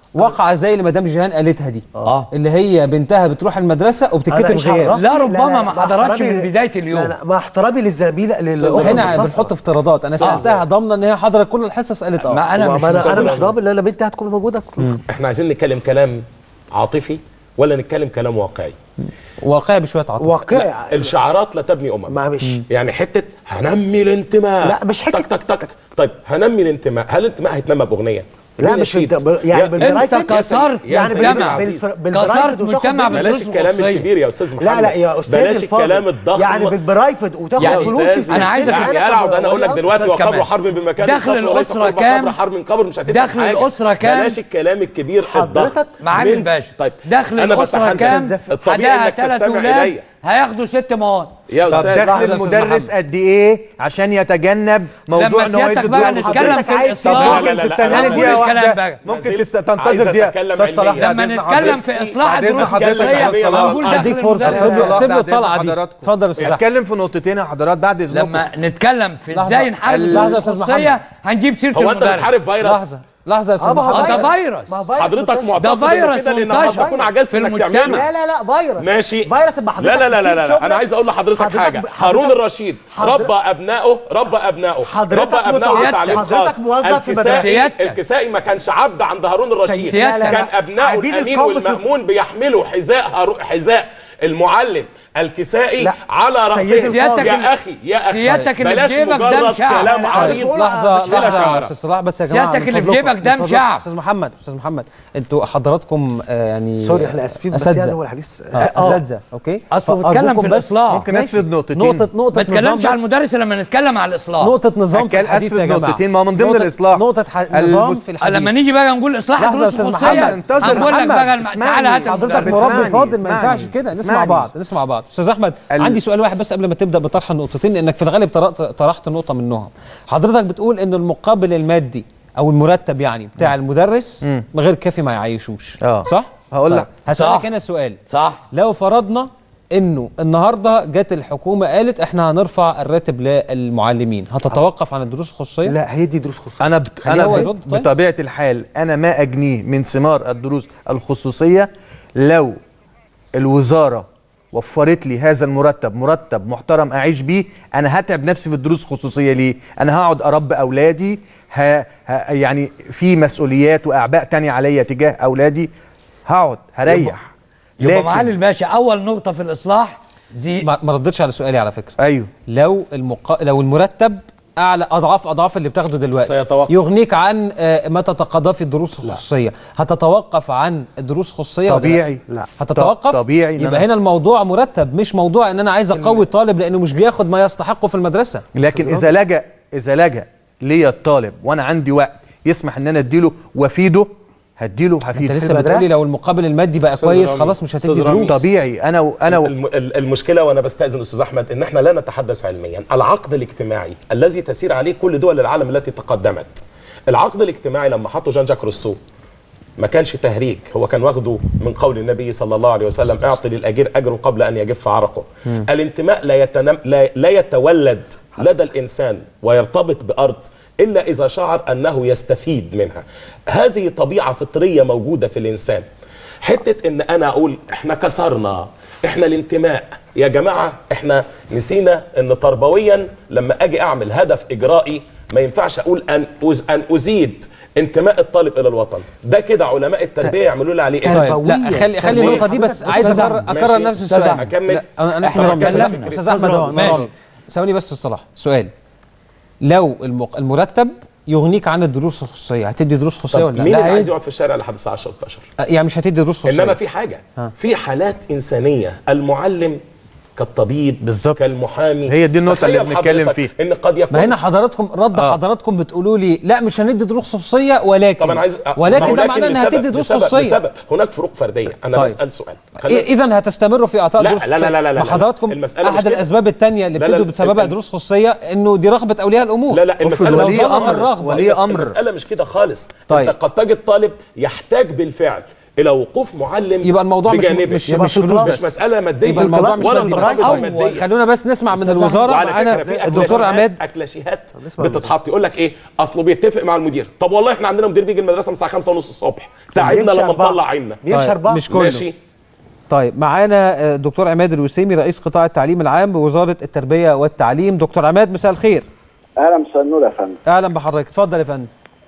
واقعه زي اللي مدام جيهان قالتها دي اه اللي هي بنتها بتروح المدرسه وبتتكتب أنا غياب عرفني- لا، لا، مع حضرتش احترامي من ل- بداية اليوم. لا لا مع احترامي للزميله لل- هنا للخاصة. بنحط افتراضات انا صح. سالتها ضامنه ان هي حضرت كل الحصص قالت اه ما انا مش انا, أنا مش ضامن لا لا بنتي هتكون موجوده احنا عايزين نتكلم كلام عاطفي ولا نتكلم كلام واقعي واقعي بشويه عاطفه واقعي لا الشعارات لا تبني امم معلش يعني حته هنمي الانتماء لا، مش حته تك تك تك طيب هنمي الانتماء هل الانتماء هيتنمى باغنيه لا، مين مش يشيد؟ بالت- يعني يا- بالبرايفت يا كسرت سيدي- يا يعني سيدي بالجامعة. العزيز. بالف- بالبرايفت كسرت وتاخد مجتمع بالدروس بلاش الكلام الخصوصية. الكبير يا استاذ محمد لا لا يا استاذ بلاش الفاضل. الكلام الضخم يعني بالبرايفت وتاخد يا فلوس استاذ أنا عايزك- يعني يا العب انا اقول لك دلوقتي أستاذ وقبر كمال. حرب بمكان دخل الخطر وليس الأسرة قرب كام؟ قبر حرب من قبر مش هتفرق دخل حاجة. الأسرة كام؟ بلاش الكلام الكبير الضخم معالي من- الباشا طيب دخل أنا الاسره بتحدث. كام الطبيعي حداها انك ثلاث تستمع اولاد الي هياخدوا ست مواد يا طب استاذ دخل لحظة يا أستاذ المدرس قد ايه عشان يتجنب موضوع لما ان هو سيادتك يدي بقى دروس نتكلم خصوصية. في طب الإصلاح. ممكن لا، لا، لا، تستناني أنا دقيقة بقول الكلام واحدة بقى. ممكن عايز تست- تنتظر أتكلم دقيقة استاذ صلاح علمياً. لما بعد إذن نتكلم حضرتك. في اصلاح بعد إذن الدروس حضرتك الخصوصيه يا أستاذ صلاح. هنقول اديك دخل فرصه المدرس. سيب له صلاح سيب له بعد إذن الطلعه دي حضراتكم. اتفضل يا استاذ أحمد. هتكلم في نقطتين يا حضرات بعد اذنكم لما نتكلم في لحظة. ازاي نحارب لحظة يا الدروس أستاذ الخصوصيه محمد. هنجيب سيره هو انت المدرس بتحارب فيروس لحظه لحظه يا استاذ آه، ما هو محمد آه، ده فيروس ما هو فيروس حضرتك بتنقل. معتقد ده فيروس كده لان منتشر هتكون عجزت في انك المجتمع. تعمله لا لا لا فيروس ماشي فيروس يبقى لا حضرتك لا لا لا, تسيب لا. شغلك. انا عايز اقول لحضرتك حضرتك- حاجه حضرتك- هارون الرشيد حضرتك- ربى ابنائه ربى ابنائه حضرتك ربى ابنائه متوظف- بتعليم حضرتك خاص موظف في مدرسة. الكسائي سيادتك. الكسائي ما كانش عبد عند هارون الرشيد سيادتك. كان ابنائه عبيد الامين القوم والمامون بيحملوا حذاء هارو- حذاء المعلم الكسائي لا. على سيدي راسه سيادتك يا ال- اخي يا اخي سيادتك اللي في بلاش جيبك ده مجرد مشاعر. كلام أنا عريض لحظه بلا لحظه يا شعارة. استاذ صلاح بس يا جماعه سيادتك من اللي في فضلكم- جيبك ده من فضلكم. مشاعر. استاذ محمد استاذ محمد انتوا حضراتكم آه، يعني سوري احنا اسفين بس أساتذة. يعني هو الحديث اه اساتذه اوكي أصله فأرجوكم بيتكلم في بس- الإصلاح. ممكن ماشي. اسرد نقطتين نقطه نقطه ما تتكلمش نظام على بس. المدرس لما نتكلم على الاصلاح نقطه نظام في أكل الحديث أسرد يا جماعه نقطتين، ما هو من ضمن نقطة- الإصلاح. نقطه ح... المس- نظام في الحديث لما نيجي بقى نقول اصلاح لحظة الدروس يا أستاذ الخصوصيه محمد، انتظر هنقول لك محمد، بقى الم- اسمعني. تعالى هات حضرتك المدرس. مربي اسمعني، فاضل ما اسمعني، ينفعش كده نسمع اسمعني. بعض نسمع بعض استاذ احمد ال- عندي سؤال واحد بس قبل ما تبدا بطرح النقطتين لانك في الغالب طرحت طرحت نقطه منهم حضرتك بتقول ان المقابل المادي او المرتب يعني بتاع المدرس غير كافي ما يعيشوش اه. صح هقول طيب، لك. هسالك صح. هنا سؤال صح لو فرضنا انه النهارده جت الحكومه قالت احنا هنرفع الراتب للمعلمين هتتوقف عن الدروس الخصوصيه لا هي دي دروس خصوصيه انا ب... خليه انا هو ب... يرد طيب. بطبيعه الحال انا ما اجنيه من ثمار الدروس الخصوصيه لو الوزاره وفرت لي هذا المرتب مرتب محترم اعيش بيه انا هتعب نفسي في الدروس الخصوصيه ليه انا هقعد اربي اولادي ه... ه... يعني في مسؤوليات واعباء تانية عليا تجاه اولادي هقعد هريح يبقى معالي الباشا اول نقطه في الاصلاح زي ما ما ردتش على سؤالي على فكره ايوه لو المق... لو المرتب اعلى اضعاف اضعاف اللي بتاخده دلوقتي سيتوقف. يغنيك عن آه، ما تتقاضاه في الدروس الخصوصيه هتتوقف عن الدروس الخصوصيه ولا طبيعي. لا لا. هتتوقف ط- طبيعي إن يبقى أنا- هنا الموضوع مرتب مش موضوع ان انا عايز اقوي الطالب لانه مش بياخد ما يستحقه في المدرسه لكن اذا لجا اذا لجا ليا الطالب وانا عندي وقت يسمح ان انا اديله وافيده هديله انت وهفيده لسه بتقولي لو المقابل المادي بقى أستاذ كويس رامي، خلاص مش هتدي أستاذ رامي. دروس طبيعي انا و... انا و... الم- ال- المشكله وانا بستاذن استاذ احمد ان احنا لا نتحدث علميا العقد الاجتماعي الذي تسير عليه كل دول العالم التي تقدمت العقد الاجتماعي لما حطه جان جاك روسو ما كانش تهريج هو كان واخده من قول النبي صلى الله عليه وسلم اعطي للاجير اجره قبل ان يجف عرقه الانتماء لا, يتنم لا, لا يتولد لدى الانسان ويرتبط بارض الا اذا شعر انه يستفيد منها هذه طبيعه فطريه موجوده في الانسان حته ان انا اقول احنا كسرنا احنا الانتماء يا جماعه احنا نسينا ان تربويا لما اجي اعمل هدف اجرائي ما ينفعش اقول ان أز ان ازيد انتماء الطالب الى الوطن ده كده علماء التربيه يعملوا لي عليه إيه؟ طيب لا خلي خلي النقطه دي بس عايز أستاذ اكرر أحمد. اكرر ماشي. نفس أستاذ السؤال أحمد. أكمل. لا، انا انا إحنا اسمع رامي. اتكلمنا. استاذ احمد اهو ماشي. رامي. ثواني بس الصلاح سؤال لو المق... المرتب يغنيك عن الدروس الخصوصيه هتدي دروس خصوصيه طب ولا لا؟ مين لا اللي عايز هيدي. يقعد في الشارع لحد الساعه 10 12 يعني مش هتدي دروس خصوصيه انما في حاجه ها. في حالات انسانيه المعلم كالطبيب بالظبط كالمحامي هي دي النقطة اللي تخيل بنتكلم حضرتك فيها. ان قد يكون ما هنا حضراتكم رد آه. حضراتكم بتقولوا لي لا مش هندي دروس خصوصيه ولكن طب انا عايز ما ولكن هو ده لكن معناه انها لسبب- هتدي دروس لسبب- خصوصيه لسبب هناك فروق فرديه انا طيب. بسال سؤال خلينا- اذا هتستمروا في اعطاء لا، دروس لا، لا، خصوصية. لا، لا، لا، ما لا. حضراتكم المسألة مش احد كده. الاسباب الثانيه اللي لا، لا، بتدوا ال- بسببها ال- دروس خصوصيه انه دي رغبه اولياء الامور لا لا المساله لو مش ضغط كده الرغبة. خالص. ولي المس- أمر. المساله مش كده خالص طيب. انت قد تجد طالب يحتاج بالفعل الى وقوف معلم يبقى الموضوع مش بجانبه. مش مش فلوس مش بس مساله ماديه يبقى الموضوع مش ولا مادي بس. مرتبطه أو ماديا خلونا بس نسمع من الوزاره وعلى معانا فكره في الدكتور أكلاشيهات- عماد اكلاشيهات بتتحط يقول لك ايه اصله بيتفق مع المدير طب والله احنا عندنا مدير بيجي المدرسه من الساعه 5 ونص الصبح تعبنا بيمشي لما أربعة. نطلع عيننا طيب، مش كله ماشي طيب معانا آه، دكتور عماد الوسيمي رئيس قطاع التعليم العام بوزاره التربيه والتعليم دكتور عماد مساء الخير اهلا مساء النور يا فندم اهلا بحضرتك اتفضل يا فندم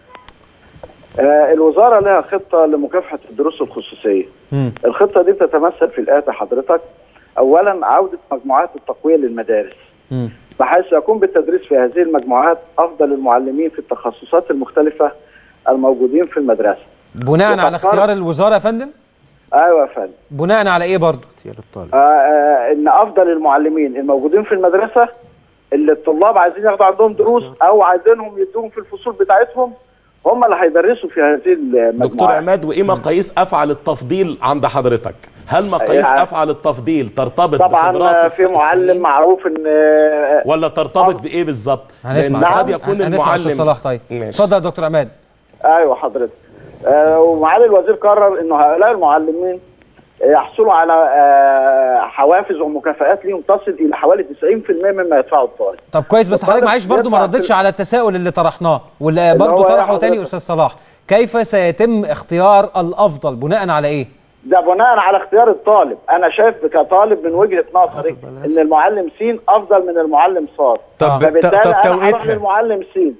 آه الوزاره لها خطه لمكافحه الدروس الخصوصيه مم. الخطه دي بتتمثل في الاتي حضرتك اولا عوده مجموعات التقويه للمدارس مم. بحيث يكون بالتدريس في هذه المجموعات افضل المعلمين في التخصصات المختلفه الموجودين في المدرسه بناء على وفكرت- اختيار الوزاره يا فندم ايوه يا فندم بناء على ايه برضو آه آه ان افضل المعلمين الموجودين في المدرسه اللي الطلاب عايزين ياخدوا عندهم دروس او عايزينهم يدوهم في الفصول بتاعتهم هم اللي هيدرسوا في هذه المجموعات دكتور عماد وايه مقاييس افعل التفضيل عند حضرتك هل مقاييس يعني- افعل التفضيل ترتبط طبعا بخبرات آه، الس- في معلم السنين؟ معروف ان آه، ولا ترتبط بايه بالظبط هنسمع لأن قد طبعاً. يكون هنسمع أستاذ المعلم صلاح طيب ماشي. اتفضل يا دكتور عماد ايوه حضرتك آه ومعالي الوزير قرر انه هؤلاء المعلمين يحصلوا على آه حوافز ومكافآت ليهم تصل الى حوالي 90% مما يدفعه الطالب طب كويس بس حضرتك الطالب معلش برضو ما يدفع ردتش في- على التساؤل اللي طرحناه واللي اللي برضو هو إيه طرحه تاني حضرتك؟ استاذ صلاح كيف سيتم اختيار الافضل بناء على ايه ده بناء على اختيار الطالب انا شايف كطالب من وجهه نظري ان المعلم سين افضل من المعلم صاد طب- فبالتالي طب انا هروح توقيتها. للمعلم سين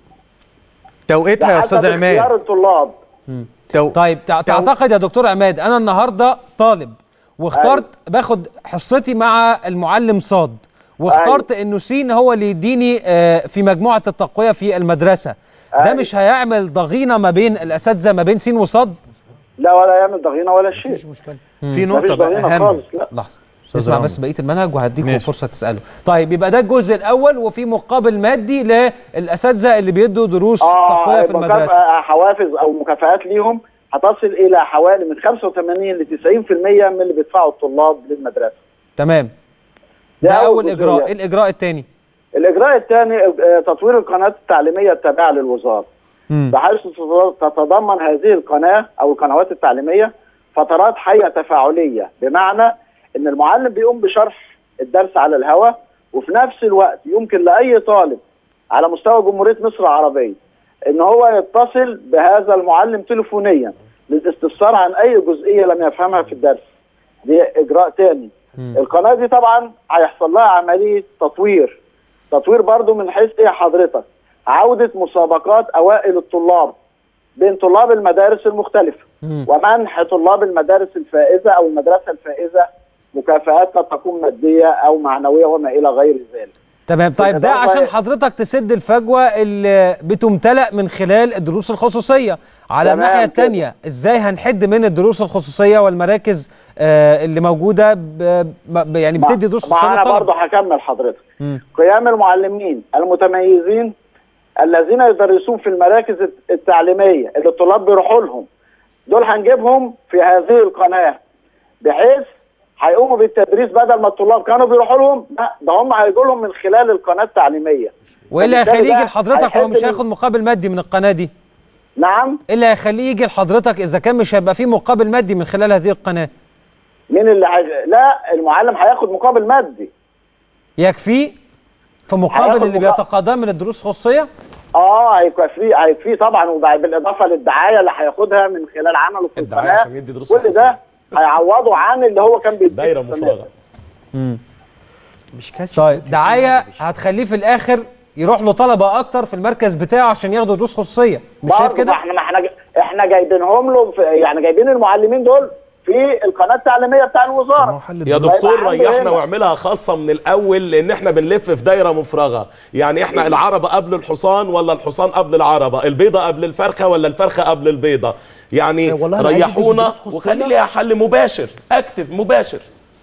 توقيتها يا بحسب استاذ عماد اختيار الطلاب تو... طيب تع- تعتقد يا دكتور عماد انا النهارده طالب واخترت باخد حصتي مع المعلم صاد واخترت انه سين هو اللي يديني آه، في مجموعه التقويه في المدرسه ده مش هيعمل ضغينه ما بين الاساتذه ما بين سين وصاد لا ولا يعمل ضغينه ولا شيء مفيش مشكله في مفيش نقطة بقى ضغينة أهم. خالص لا لحظه أستاذ اسمع رامي. بس بقيه المنهج وهديكم ماشي. فرصه تسالوا طيب يبقى ده الجزء الاول وفي مقابل مادي للاساتذه اللي بيدوا دروس تقويه في مكافأة- المدرسه حوافز او مكافآت ليهم هتصل الى حوالي من 85 ل 90% من اللي بيدفعوا الطلاب للمدرسه تمام ده ده أول اول جزئية. اجراء ايه الاجراء الثاني الاجراء الثاني تطوير القناه التعليميه التابعه للوزاره بحيث تتضمن هذه القناه او القنوات التعليميه فترات حيه تفاعليه بمعنى ان المعلم بيقوم بشرح الدرس على الهواء وفي نفس الوقت يمكن لاي طالب على مستوى جمهوريه مصر العربيه ان هو يتصل بهذا المعلم تليفونيا للاستفسار عن اي جزئيه لم يفهمها في الدرس دي اجراء تاني القناه دي طبعا هيحصل لها عمليه تطوير تطوير برضو من حيث ايه حضرتك عوده مسابقات اوائل الطلاب بين طلاب المدارس المختلفه ومنح طلاب المدارس الفائزه او المدرسه الفائزه مكافآت قد تكون ماديه او معنويه وما الى غير ذلك تمام طيب ده بالإضافة- عشان حضرتك تسد الفجوه اللي بتمتلأ من خلال الدروس الخصوصيه على تمام الناحيه كده. الثانيه ازاي هنحد من الدروس الخصوصيه والمراكز آه اللي موجوده ب- ب- يعني بتدي دروس ما خصوصيه انا للطلبة؟ برضه هكمل حضرتك مم. قيام المعلمين المتميزين الذين يدرسون في المراكز التعليميه اللي الطلاب بيروحوا لهم دول هنجيبهم في هذه القناه بحيث هيقوموا بالتدريس بدل ما الطلاب كانوا بيروحوا لهم لا ده هم هيجوا لهم من خلال القناه التعليميه وايه اللي فبالتالي هيخليه يجي ده لحضرتك هيحد هو مش من- هياخد مقابل مادي من القناه دي نعم ايه اللي هيخليه يجي لحضرتك اذا كان مش هيبقى فيه مقابل مادي من خلال هذه القناه مين اللي هي... لا المعلم هياخد مقابل مادي يكفيه في مقابل هياخد اللي مقابل. بيتقاضاه من الدروس الخصوصيه اه هيكفيه هيكفيه طبعا وبالاضافه للدعايه اللي هياخدها من خلال عمله في الدعاية القناه عشان يدي دروس كل خصوصية. ده هيعوضه عن اللي هو كان بيديه دايره في السنة. مفرغه مش كاتش طيب دعايه هتخليه في الاخر يروح له طلبه اكتر في المركز بتاعه عشان ياخدوا دروس خصوصيه مش شايف برضه كده ما احنا ما احنا احنا جايبينهم له في يعني جايبين المعلمين دول في القناه التعليميه بتاع الوزاره يا دكتور هيبقى عنده ريحنا هنا. واعملها خاصه من الاول لان احنا بنلف في دايره مفرغه يعني احنا العربه قبل الحصان ولا الحصان قبل العربه البيضه قبل الفرخه ولا الفرخه قبل البيضه يعني والله أنا عايز ريحونا دروس خصوصية. وخلي ليها حل مباشر اكتف مباشر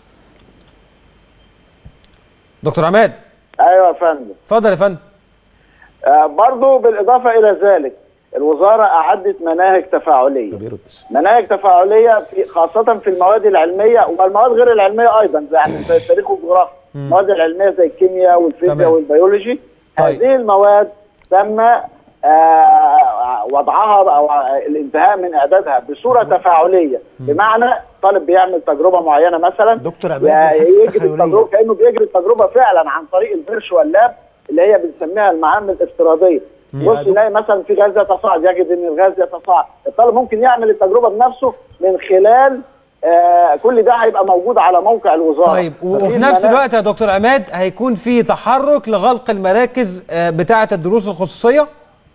دكتور عماد ايوه يا فندم اتفضل يا فندم آه برضه بالاضافه الى ذلك الوزاره اعدت مناهج تفاعليه مناهج تفاعليه في خاصه في المواد العلميه والمواد غير العلميه ايضا زي يعني زي التاريخ والجغرافيا المواد العلميه زي الكيمياء والفيزياء تمام. والبيولوجي طيب. هذه المواد تم آه وضعها او الانتهاء من اعدادها بصوره تفاعليه بمعنى طالب بيعمل تجربه معينه مثلا دكتور عماد بيحس يجري تخيلية. التجربه كانه بيجري التجربه فعلا عن طريق الفيرشوال لاب اللي هي بنسميها المعامل الافتراضيه مم. بص يلاقي مثلا في غاز يتصاعد يجد ان الغاز يتصاعد الطالب ممكن يعمل التجربه بنفسه من خلال آه كل ده هيبقى موجود على موقع الوزاره طيب و- وفي ففي نفس المنا- الوقت يا دكتور عماد هيكون في تحرك لغلق المراكز آه، بتاعه الدروس الخصوصيه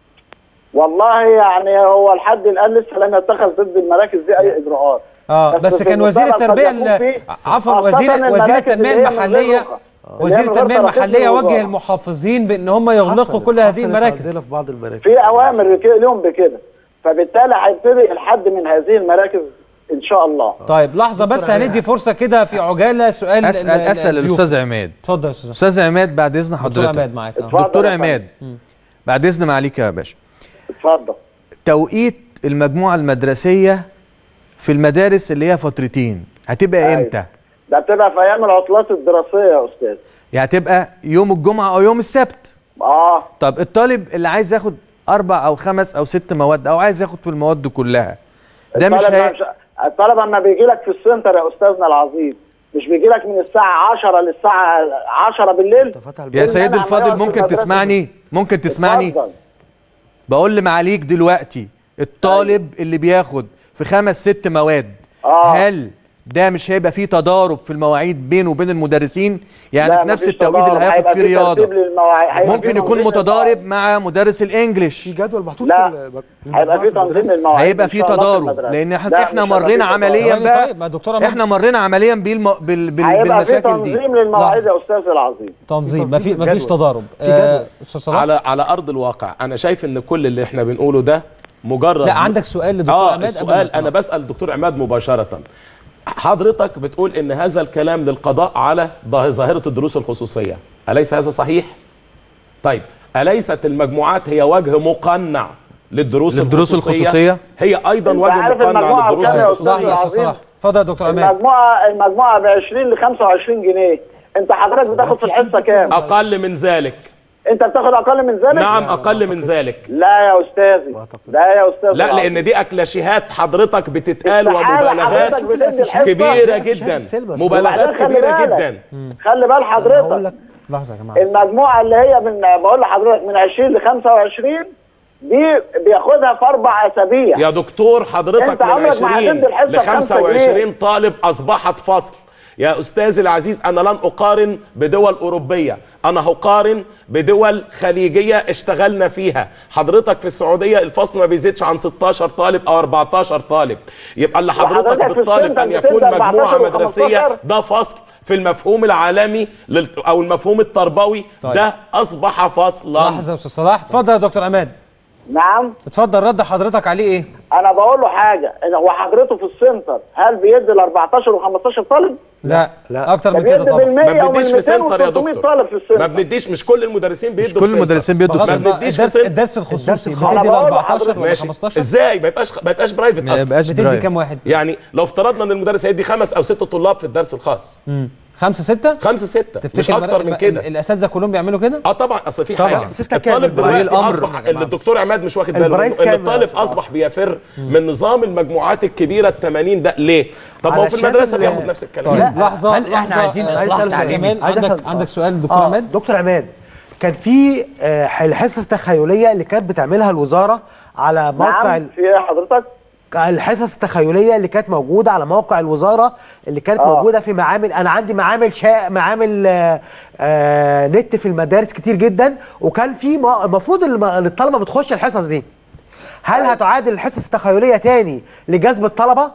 والله يعني هو لحد الان لسه لم يتخذ ضد المراكز دي اي اجراءات اه بس في كان وزير المستقبل قد التربيه يكون ال- في- عفوا خاصة وزير وزير المراكز التنميه اللي هي من غير المحليه رخصة. اللي هي وزير من غير التنميه تراخيص المحليه الوزارة. وجه المحافظين بان هم يغلقوا كل هذه المراكز عندنا في بعض المراكز في اوامر كده لهم بكده فبالتالي هيبتدي الحد من هذه المراكز ان شاء الله طيب لحظه بس هندي فرصه كده في عجاله سؤال اسال ال- ال- اسال الضيوف. الاستاذ عماد اتفضل يا استاذ استاذ عماد بعد اذن دكتور حضرتك عماد معاك آه. اتفضل دكتور يا فندم. عماد بعد اذن معاليك يا باشا اتفضل توقيت المجموعه المدرسيه في المدارس اللي هي فترتين هتبقى أيوة. امتى ده بتبقى في ايام العطلات الدراسيه يا استاذ يعني هتبقى يوم الجمعه او يوم السبت اه طب الطالب اللي عايز ياخد اربع او خمس او ست مواد او عايز ياخد في المواد كلها ده مش الطالب هي... مش- الطالب اما بيجي لك في السنتر يا استاذنا العظيم مش بيجي لك من الساعه 10 للساعه 10 بالليل يا سيد الفاضل ممكن تسمعني ممكن تسمعني اتفضل. بقول لمعاليك دلوقتي الطالب اللي بياخد في خمس ست مواد آه. هل ده مش هيبقى فيه تضارب في المواعيد بينه وبين المدرسين يعني لا، في نفس مفيش التوقيت تضارب. اللي هياخد هيبقى فيه في رياضه ترتيب للمواعيد. هيبقى ممكن في يكون تنظيم متضارب مع مدرس الانجليش في جدول محطوط لا. في ال- هيبقى في تنظيم للمواعيد هيبقى إن في شاء الله في تضارب المدرسة. لان لا، احنا مش احنا هيبقى في مرينا تضارب. عمليا ثواني بقى طيب، ما دكتورة احنا مرينا عمليا بالم... بال... بال... هيبقى في بالمشاكل دي تنظيم للمواعيد يا استاذ العظيم تنظيم ما في تنظيم ما فيش جدول. تضارب في آه، جدول. استاذ صلاح على على ارض الواقع انا شايف ان كل اللي احنا بنقوله ده مجرد لا عندك سؤال لدكتور اه عماد قبل ما السؤال نطلع. انا بسال الدكتور عماد مباشره حضرتك بتقول ان هذا الكلام للقضاء على ظاه- ظاهره الدروس الخصوصيه اليس هذا صحيح طيب اليست المجموعات هي وجه مقنع للدروس, للدروس الخصوصية؟ هي ايضا أنت وجه عارف مقنع المجموعة للدروس بكام يا أستاذ لحظه يا الخصوصيه استاذ العظيم. صلاح اتفضل يا دكتور عماد المجموعه المجموعه ب 20 ل 25 جنيه انت حضرتك بتاخد في الحصه كام؟ اقل من ذلك انت بتاخد اقل من ذلك؟ نعم اقل من ذلك لا يا استاذي لا يا استاذ لا العظيم. لان دي اكلاشيهات حضرتك بتتقال استحالة ومبالغات حضرتك بتدي الحصة. كبيره جدا مبالغات وبعدين خلي كبيره بالك. جدا خلي بال حضرتك لحظه يا جماعه المجموعه اللي هي من بقول لحضرتك من 20 ل 25 دي بياخدها في اربع اسابيع يا دكتور حضرتك أنت من عمرك ما 20 هتدي الحصة ل بخمسة 25 طالب اصبحت فصل يا استاذي العزيز انا لن اقارن بدول اوروبيه انا هقارن بدول خليجيه اشتغلنا فيها حضرتك في السعوديه الفصل ما بيزيدش عن 16 طالب او 14 طالب يبقى اللي حضرتك وحضرتك في بالطالب السنتر ان يكون بتبدأ 14 مجموعه و مدرسيه 15. ده فصل في المفهوم العالمي لل... او المفهوم التربوي طيب. ده اصبح فصلا لحظه يا استاذ صلاح اتفضل يا دكتور عماد نعم اتفضل رد حضرتك عليه ايه انا بقول له حاجه إن هو حضرته في السنتر هل بيدي ال 14 و15 طالب؟ لا, لا. اكتر ده من كده بيدي طبعا بالمية ما ومن بنديش في 200 سنتر يا و300 دكتور طالب في ما السنتر بنديش مش كل المدرسين بيدوا مش كل في سنتر. المدرسين بيدوا بغض في النظر، بنديش في الدرس, سنتر. الدرس الخصوصي الدرس بتدي ل الخاص. 14 ولا ماشي 15 ازاي ما يبقاش ما يبقاش برايفت ما اصلا يبقاش بتدي درايف. كام واحد يعني لو افترضنا ان المدرس هيدي خمس او ست طلاب في الدرس الخاص مم. خمسة ستة خمسه سته مش تفتكر اكتر المرا- من كده ال- الاساتذه كلهم بيعملوا كده اه طبعا اصل في طبعاً. حاجه ستة كام؟ الطالب البرايز دلوقتي الأمر. اصبح اللي الدكتور عماد مش واخد باله البرايز منه ان كام؟ الطالب اصبح بيفر من نظام المجموعات الكبيره ال 80 ده ليه؟ طب ما هو في علشان المدرسه ال- بياخد نفس الكلام طيب ده. لحظه هل إحنا لحظة، عايزين آه، إصلاح أستاذ تعليمي؟ جمال عايز عندك أسأل- عندك سؤال دكتور آه، عماد دكتور عماد كان في آه، الحصص التخيليه اللي كانت بتعملها الوزاره على موقع نعم ال- في ايه حضرتك؟ الحصص التخيليه اللي كانت موجوده على موقع الوزاره اللي كانت آه. موجوده في معامل انا عندي معامل شا... معامل آه آه نت في المدارس كتير جدا وكان في م- المفروض الم- الطلبه بتخش الحصص دي هل هتعادل الحصص التخيليه تاني لجذب الطلبه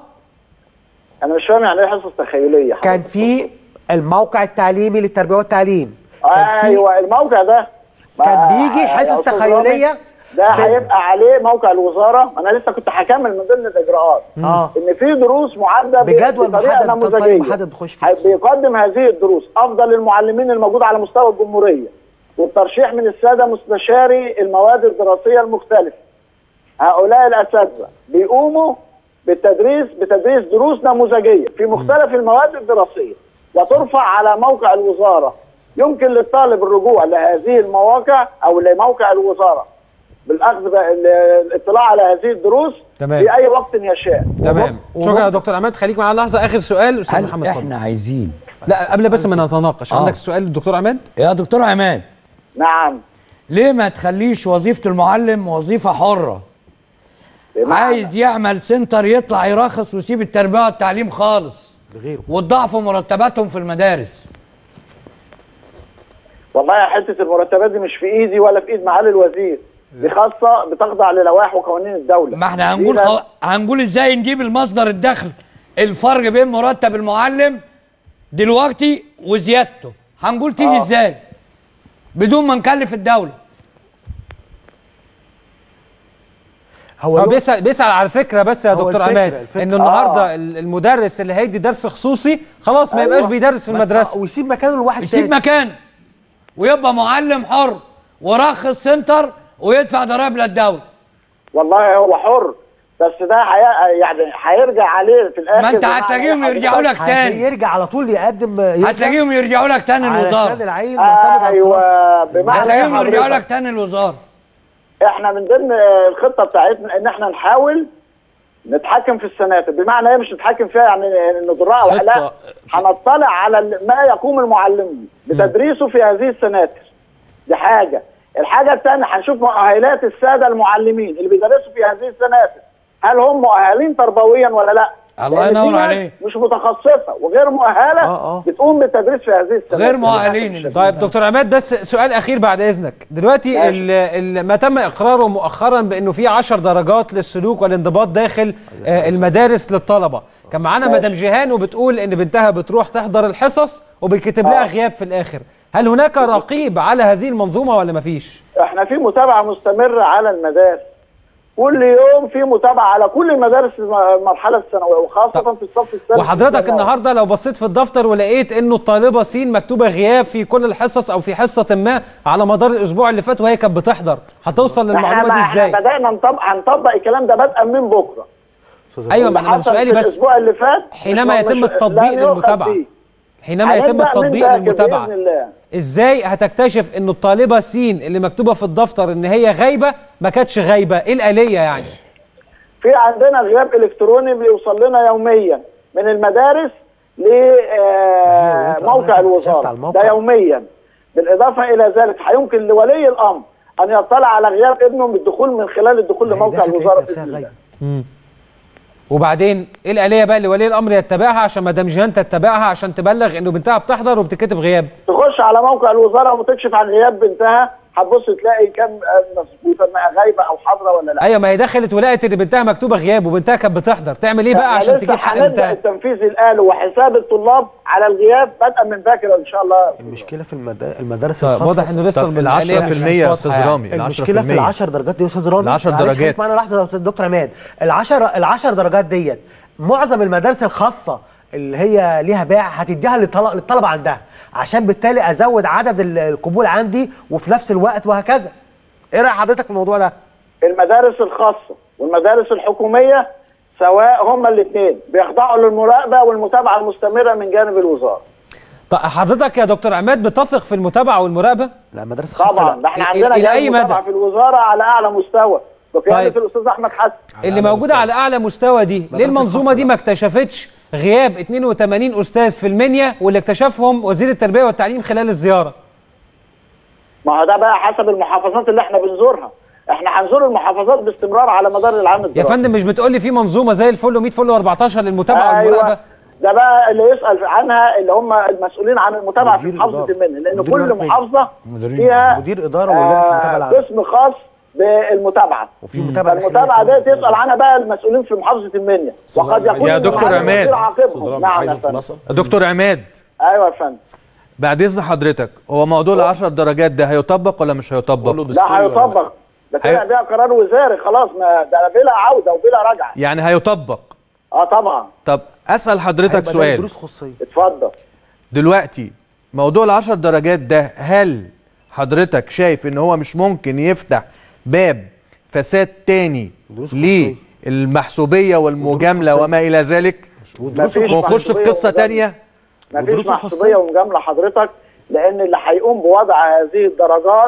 انا مش فاهم يعني ايه حصص تخيليه كان في الموقع التعليمي للتربيه والتعليم كان في ايوه الموقع ده كان ما- بيجي يا حصص أستاذ تخيلية رامي، ده في- هيبقى عليه موقع الوزاره انا لسه كنت هكمل من ضمن الاجراءات اه ان في دروس معده ب- بجدول بطريقه محدد، كان طيب نموذجيه محدد بيخش فيه. هي- بيقدم هذه الدروس افضل المعلمين الموجود على مستوى الجمهوريه والترشيح من الساده مستشاري المواد الدراسيه المختلفه هؤلاء الاساتذه بيقوموا بالتدريس بتدريس دروس نموذجيه في مختلف المواد الدراسيه وترفع على موقع الوزاره يمكن للطالب الرجوع لهذه المواقع او لموقع الوزاره بالاخذ بقى ال- الاطلاع على هذه الدروس تمام. في اي وقت يشاء تمام شكرا يا دكتور عماد خليك معانا لحظه اخر سؤال استاذ هل محمد احنا اتفضل. عايزين لا قبل بس ما نتناقش آه. عندك سؤال للدكتور عماد يا دكتور عماد نعم ليه ما تخليش وظيفه المعلم وظيفه حره عايز يعمل سنتر يطلع يرخص ويسيب التربيه والتعليم خالص لغيره وتضاعفوا مرتباتهم في المدارس والله حته المرتبات دي مش في ايدي ولا في ايد معالي الوزير دي خاصه بتخضع للوائح وقوانين الدوله ما احنا هنقول دي قو... هنقول ازاي نجيب المصدر الدخل الفرق بين مرتب المعلم دلوقتي وزيادته هنقول تيجي آه. ازاي بدون ما نكلف الدوله هو هو له- بيسأل بيسأل على فكرة بس يا هو دكتور الفكرة- عماد الفكرة. انه النهارده ال- المدرس اللي هيدي درس خصوصي خلاص ما يبقاش أيوة. بيدرس في المدرسة ويسيب مكانه لواحد يسيب تاني مكانه ويبقى معلم حر ورخص سنتر ويدفع ضرائب للدوله والله هو حر بس ده حي... يعني هيرجع عليه في الاخر ما انت بمعنى هتلاقيهم إيه يرجعوا لك حضرتك؟ تاني يرجع على طول يقدم يرجع هتلاقيهم يرجعوا لك تاني علشان الوزاره العيل معتمد على ايوه الكلاس. بمعنى إيه هتلاقيهم يرجعوا حضرتك؟ لك تاني الوزاره احنا من ضمن الخطه بتاعتنا ان احنا نحاول نتحكم في السناتر بمعنى ايه مش نتحكم فيها يعني نضرها خطة- لا هنطلع على ال- ما يقوم المعلمين بتدريسه في هذه السناتر دي حاجه الحاجه الثانيه هنشوف مؤهلات الساده المعلمين اللي بيدرسوا في هذه السناتر هل هم مؤهلين تربويا ولا لا الله لأن في ينور ناس عليه. مش متخصصه وغير مؤهله آه، آه. بتقوم بالتدريس في هذه السناتر غير مؤهلين طيب دكتور عماد بس سؤال اخير بعد اذنك دلوقتي ماشي. ال- ال- ما تم اقراره مؤخرا بانه في 10 درجات للسلوك والانضباط داخل آه، المدارس للطلبه كان معانا ماشي. مدام جيهان وبتقول ان بنتها بتروح تحضر الحصص وبيتكتب لها آه. غياب في الاخر هل هناك رقيب على هذه المنظومه ولا مفيش احنا في متابعه مستمره على المدارس كل يوم في متابعه على كل المدارس الم- المرحله الثانويه وخاصه في الصف الثالث وحضرتك الثانوي. النهارده لو بصيت في الدفتر ولقيت انه الطالبه سين مكتوبه غياب في كل الحصص او في حصه ما على مدار الاسبوع اللي فات وهي كانت بتحضر هتوصل احنا للمعلومه ما- دي احنا ازاي بدانا نطبق هنطبق الكلام ده بدءا من بكره ايوه ما اللي انا من حصل سؤالي في بس الاسبوع اللي فات حينما مش- يتم مش- التطبيق لن يؤخذ للمتابعه فيه. حينما يتم هنبدأ من التطبيق ذاك للمتابعه بإذن الله. ازاي هتكتشف انه الطالبه سين اللي مكتوبه في الدفتر ان هي غايبه ما كانتش غايبه ايه الاليه يعني في عندنا غياب الكتروني بيوصل لنا يوميا من المدارس لموقع يفتح الوزاره على الموقع. ده يوميا بالاضافه الى ذلك هيمكن لولي الامر ان يطلع على غياب ابنه بالدخول من خلال الدخول ما هي لموقع داخل الوزاره في نفسها بإذن الله. غايبة. وبعدين ايه الاليه بقى اللي ولي الامر يتبعها عشان مدام جيهان تتبعها عشان تبلغ انه بنتها بتحضر وبتكتب غياب تخش على موقع الوزاره وتكشف عن غياب بنتها هتبص تلاقي كم آه، مظبوطه انها غايبه او حاضره ولا لا ايوه ما هي دخلت ولقت ان بنتها مكتوبه غياب وبنتها كانت بتحضر تعمل ايه بقى إحنا عشان لسه تجيب حق هنبدا بنتها التنفيذ الالي وحساب الطلاب على الغياب بدءا من باكر ان شاء الله المشكله في المدا- المدارس طيب الخاصه واضح انه لسه طب ال الآلية 10% مش- مش يا واضحة استاذ يعني. رامي ال 10% المشكله في ال 10 درجات دي يا استاذ رامي ال 10 معلش درجات. خليك معانا لحظه يا استاذ دكتور عماد ال 10 ال 10 درجات ديت معظم المدارس الخاصه اللي هي ليها باع هتديها للطل- للطلبه عندها عشان بالتالي ازود عدد ال- القبول عندي وفي نفس الوقت وهكذا ايه راي حضرتك في الموضوع ده المدارس الخاصه والمدارس الحكوميه سواء هما الاثنين بيخضعوا للمراقبه والمتابعه المستمره من جانب الوزاره طب حضرتك يا دكتور عماد بتثق في المتابعه والمراقبه لا المدارس الخاصه طبعا لا. ده احنا إلى- عندنا إلى جهاز أي مدى؟ متابعه في الوزاره على اعلى مستوى بقياده طيب. الاستاذ احمد حسن اللي موجوده على اعلى مستوى دي ليه المنظومه دي ما اكتشفتش غياب 82 استاذ في المنيا واللي اكتشفهم وزير التربيه والتعليم خلال الزياره ما هو ده بقى حسب المحافظات اللي احنا بنزورها احنا هنزور المحافظات باستمرار على مدار العام يا الدراسي فندم مش بتقول لي في منظومه زي الفل و100 فل و14 للمتابعه والمراقبه ايوه ده بقى اللي يسال عنها اللي هم المسؤولين عن المتابعه في مدير محافظه الإدارة. المنيا لان مدير كل الإدارة. محافظه مديرين فيها مدير اداره ولجنه المتابعه آه العامه قسم خاص بالمتابعه وفي متابعه المتابعه داخلية دي تسال عنها بقى المسؤولين في محافظه المنيا وقد يكون يا دكتور المعالي عماد. الوزير استاذ عاقبهم رامي نعم عايز يا فندم خلاصه دكتور عماد ايوه يا فندم بعد اذن حضرتك هو موضوع ال 10 درجات ده هيطبق ولا مش هيطبق؟ قول له دستوري لا ولا لا؟ هيطبق ده طلع هي- بيها قرار وزاري خلاص ما ده بلا عوده وبلا رجعه يعني هيطبق اه طبعا طب اسال حضرتك هيبقى ده سؤال دروس خصوصيه اتفضل دلوقتي موضوع العشر درجات ده هل حضرتك شايف ان هو مش ممكن يفتح باب فساد تاني دروس خصوصية. للمحسوبية والمجاملة خصوصية. وما إلى ذلك ودروس مفيش ونخش في محسوبية قصة ومجاملة. تانية ما فيش ودروس محسوبيه الخصوصية. ومجامله حضرتك لان اللي هيقوم بوضع هذه الدرجات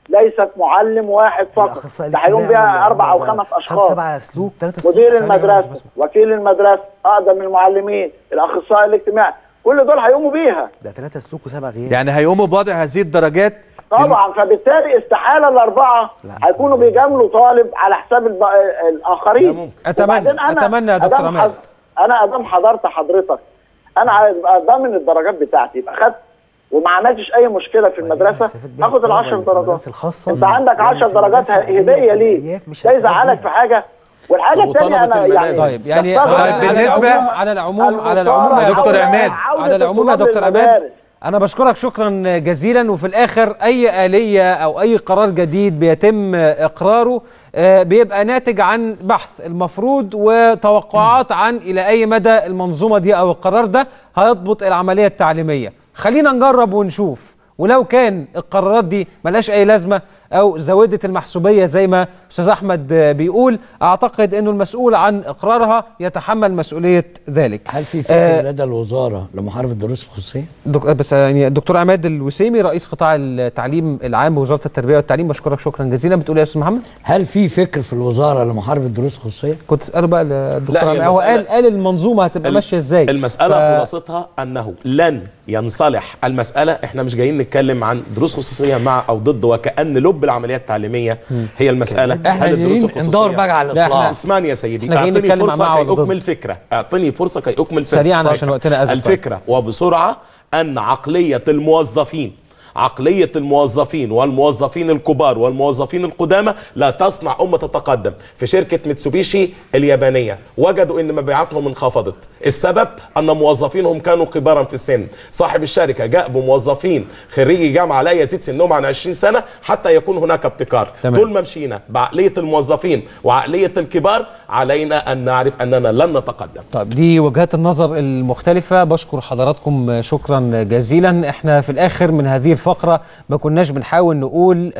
ليست معلم واحد فقط ده هيقوم بها اربع او خمس اشخاص سبعة سلوك ثلاثة سلوك مدير ثانية واحدة المدرسه بس. وكيل المدرسه اقدم المعلمين الاخصائي الاجتماعي كل دول هيقوموا بيها ده ثلاثة سلوك وسبعة غياب يعني هيقوموا بوضع هذه الدرجات طبعا فبالتالي استحاله الاربعه هيكونوا بيجاملوا طالب على حساب الب... الاخرين أتمنى- وبعدين أنا أتمنى يا دكتور أدام عماد. حض- انا ادام حضرت حضرتك انا هبقى ضامن الدرجات بتاعتي يبقى خدت وما عملتش اي مشكله في المدرسه هاخد ال 10 درجات الخاصة انت عندك 10 درجات هديه ليك ده يزعلك في حاجه والحاجه طب الثانيه وطلبة انا يعني المنازل؟ طيب يعني بفترض على- إن على بالنسبة- العموم على العموم على العموم يا دكتور عماد على العموم يا دكتور عماد انا بشكرك شكرا جزيلا وفي الاخر اي اليه او اي قرار جديد بيتم اقراره آه، بيبقى ناتج عن بحث المفروض وتوقعات عن الى اي مدى المنظومه دي او القرار ده هيضبط العمليه التعليميه خلينا نجرب ونشوف ولو كان القرارات دي ملهاش اي لازمه او زودت المحسوبيه زي ما استاذ احمد آه، بيقول اعتقد انه المسؤول عن اقرارها يتحمل مسؤوليه ذلك هل في فكر آه، لدى الوزاره لمحاربه الدروس الخصوصيه؟ دك... بس يعني الدكتور عماد الوسيمي رئيس قطاع التعليم العام بوزاره التربيه والتعليم بشكرك شكرا جزيلا بتقول إيه يا استاذ محمد هل في فكر في الوزاره لمحاربه الدروس الخصوصيه؟ كنت اساله بقى للدكتور لا، هي عماد هو المسألة- قال قال المنظومه هتبقى ماشيه ازاي المسألة ف- خلاصتها أنه لن ينصلح المسألة احنا مش جايين نتكلم عن دروس خصوصية مع أو ضد وكأن لب العملية التعليمية هي المسألة إحنا هل الدروس جايين الخصوصية ندور بقى على الإصلاح. لا، اسمعني يا سيدي إحنا جايين اعطني نتكلم عن مع فرصة ولا كي ضد. أكمل فكرة اعطني فرصة كي أكمل سريعاً فكرة. عشان وقتنا أزف. الفكرة وبسرعة أن عقلية الموظفين عقلية الموظفين والموظفين الكبار والموظفين القدامى لا تصنع أمة تتقدم في شركة ميتسوبيشي اليابانية وجدوا أن مبيعاتهم انخفضت السبب أن موظفينهم كانوا كبارا في السن صاحب الشركة جاء بموظفين خريجي جامعة لا يزيد سنهم عن 20 سنة حتى يكون هناك ابتكار تمام. طول ما مشينا بعقلية الموظفين وعقلية الكبار علينا أن نعرف أننا لن نتقدم طيب دي وجهات النظر المختلفة بشكر حضراتكم شكرا جزيلا احنا في الاخر من هذه الفقرة ما كناش بنحاول نقول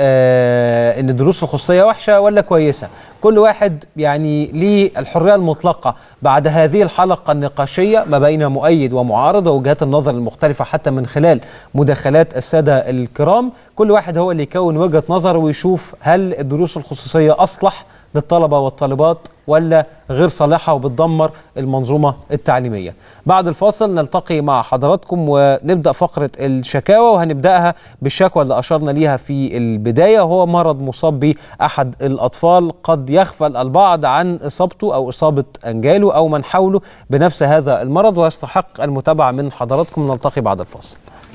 آه ان الدروس الخصوصية وحشة ولا كويسة كل واحد يعني ليه الحرية المطلقة بعد هذه الحلقة النقاشية ما بين مؤيد ومعارض ووجهات النظر المختلفة حتى من خلال مداخلات السادة الكرام كل واحد هو اللي يكون وجهة نظر ويشوف هل الدروس الخصوصية أصلح للطلبة والطالبات ولا غير صالحة وبتدمر المنظومة التعليمية بعد الفاصل نلتقي مع حضراتكم ونبدأ فقرة الشكاوى وهنبدأها بالشكوى اللي أشرنا ليها في البداية وهو مرض مصاب به أحد الأطفال قد يغفل البعض عن إصابته أو إصابة أنجاله أو من حوله بنفس هذا المرض ويستحق المتابعة من حضراتكم نلتقي بعد الفاصل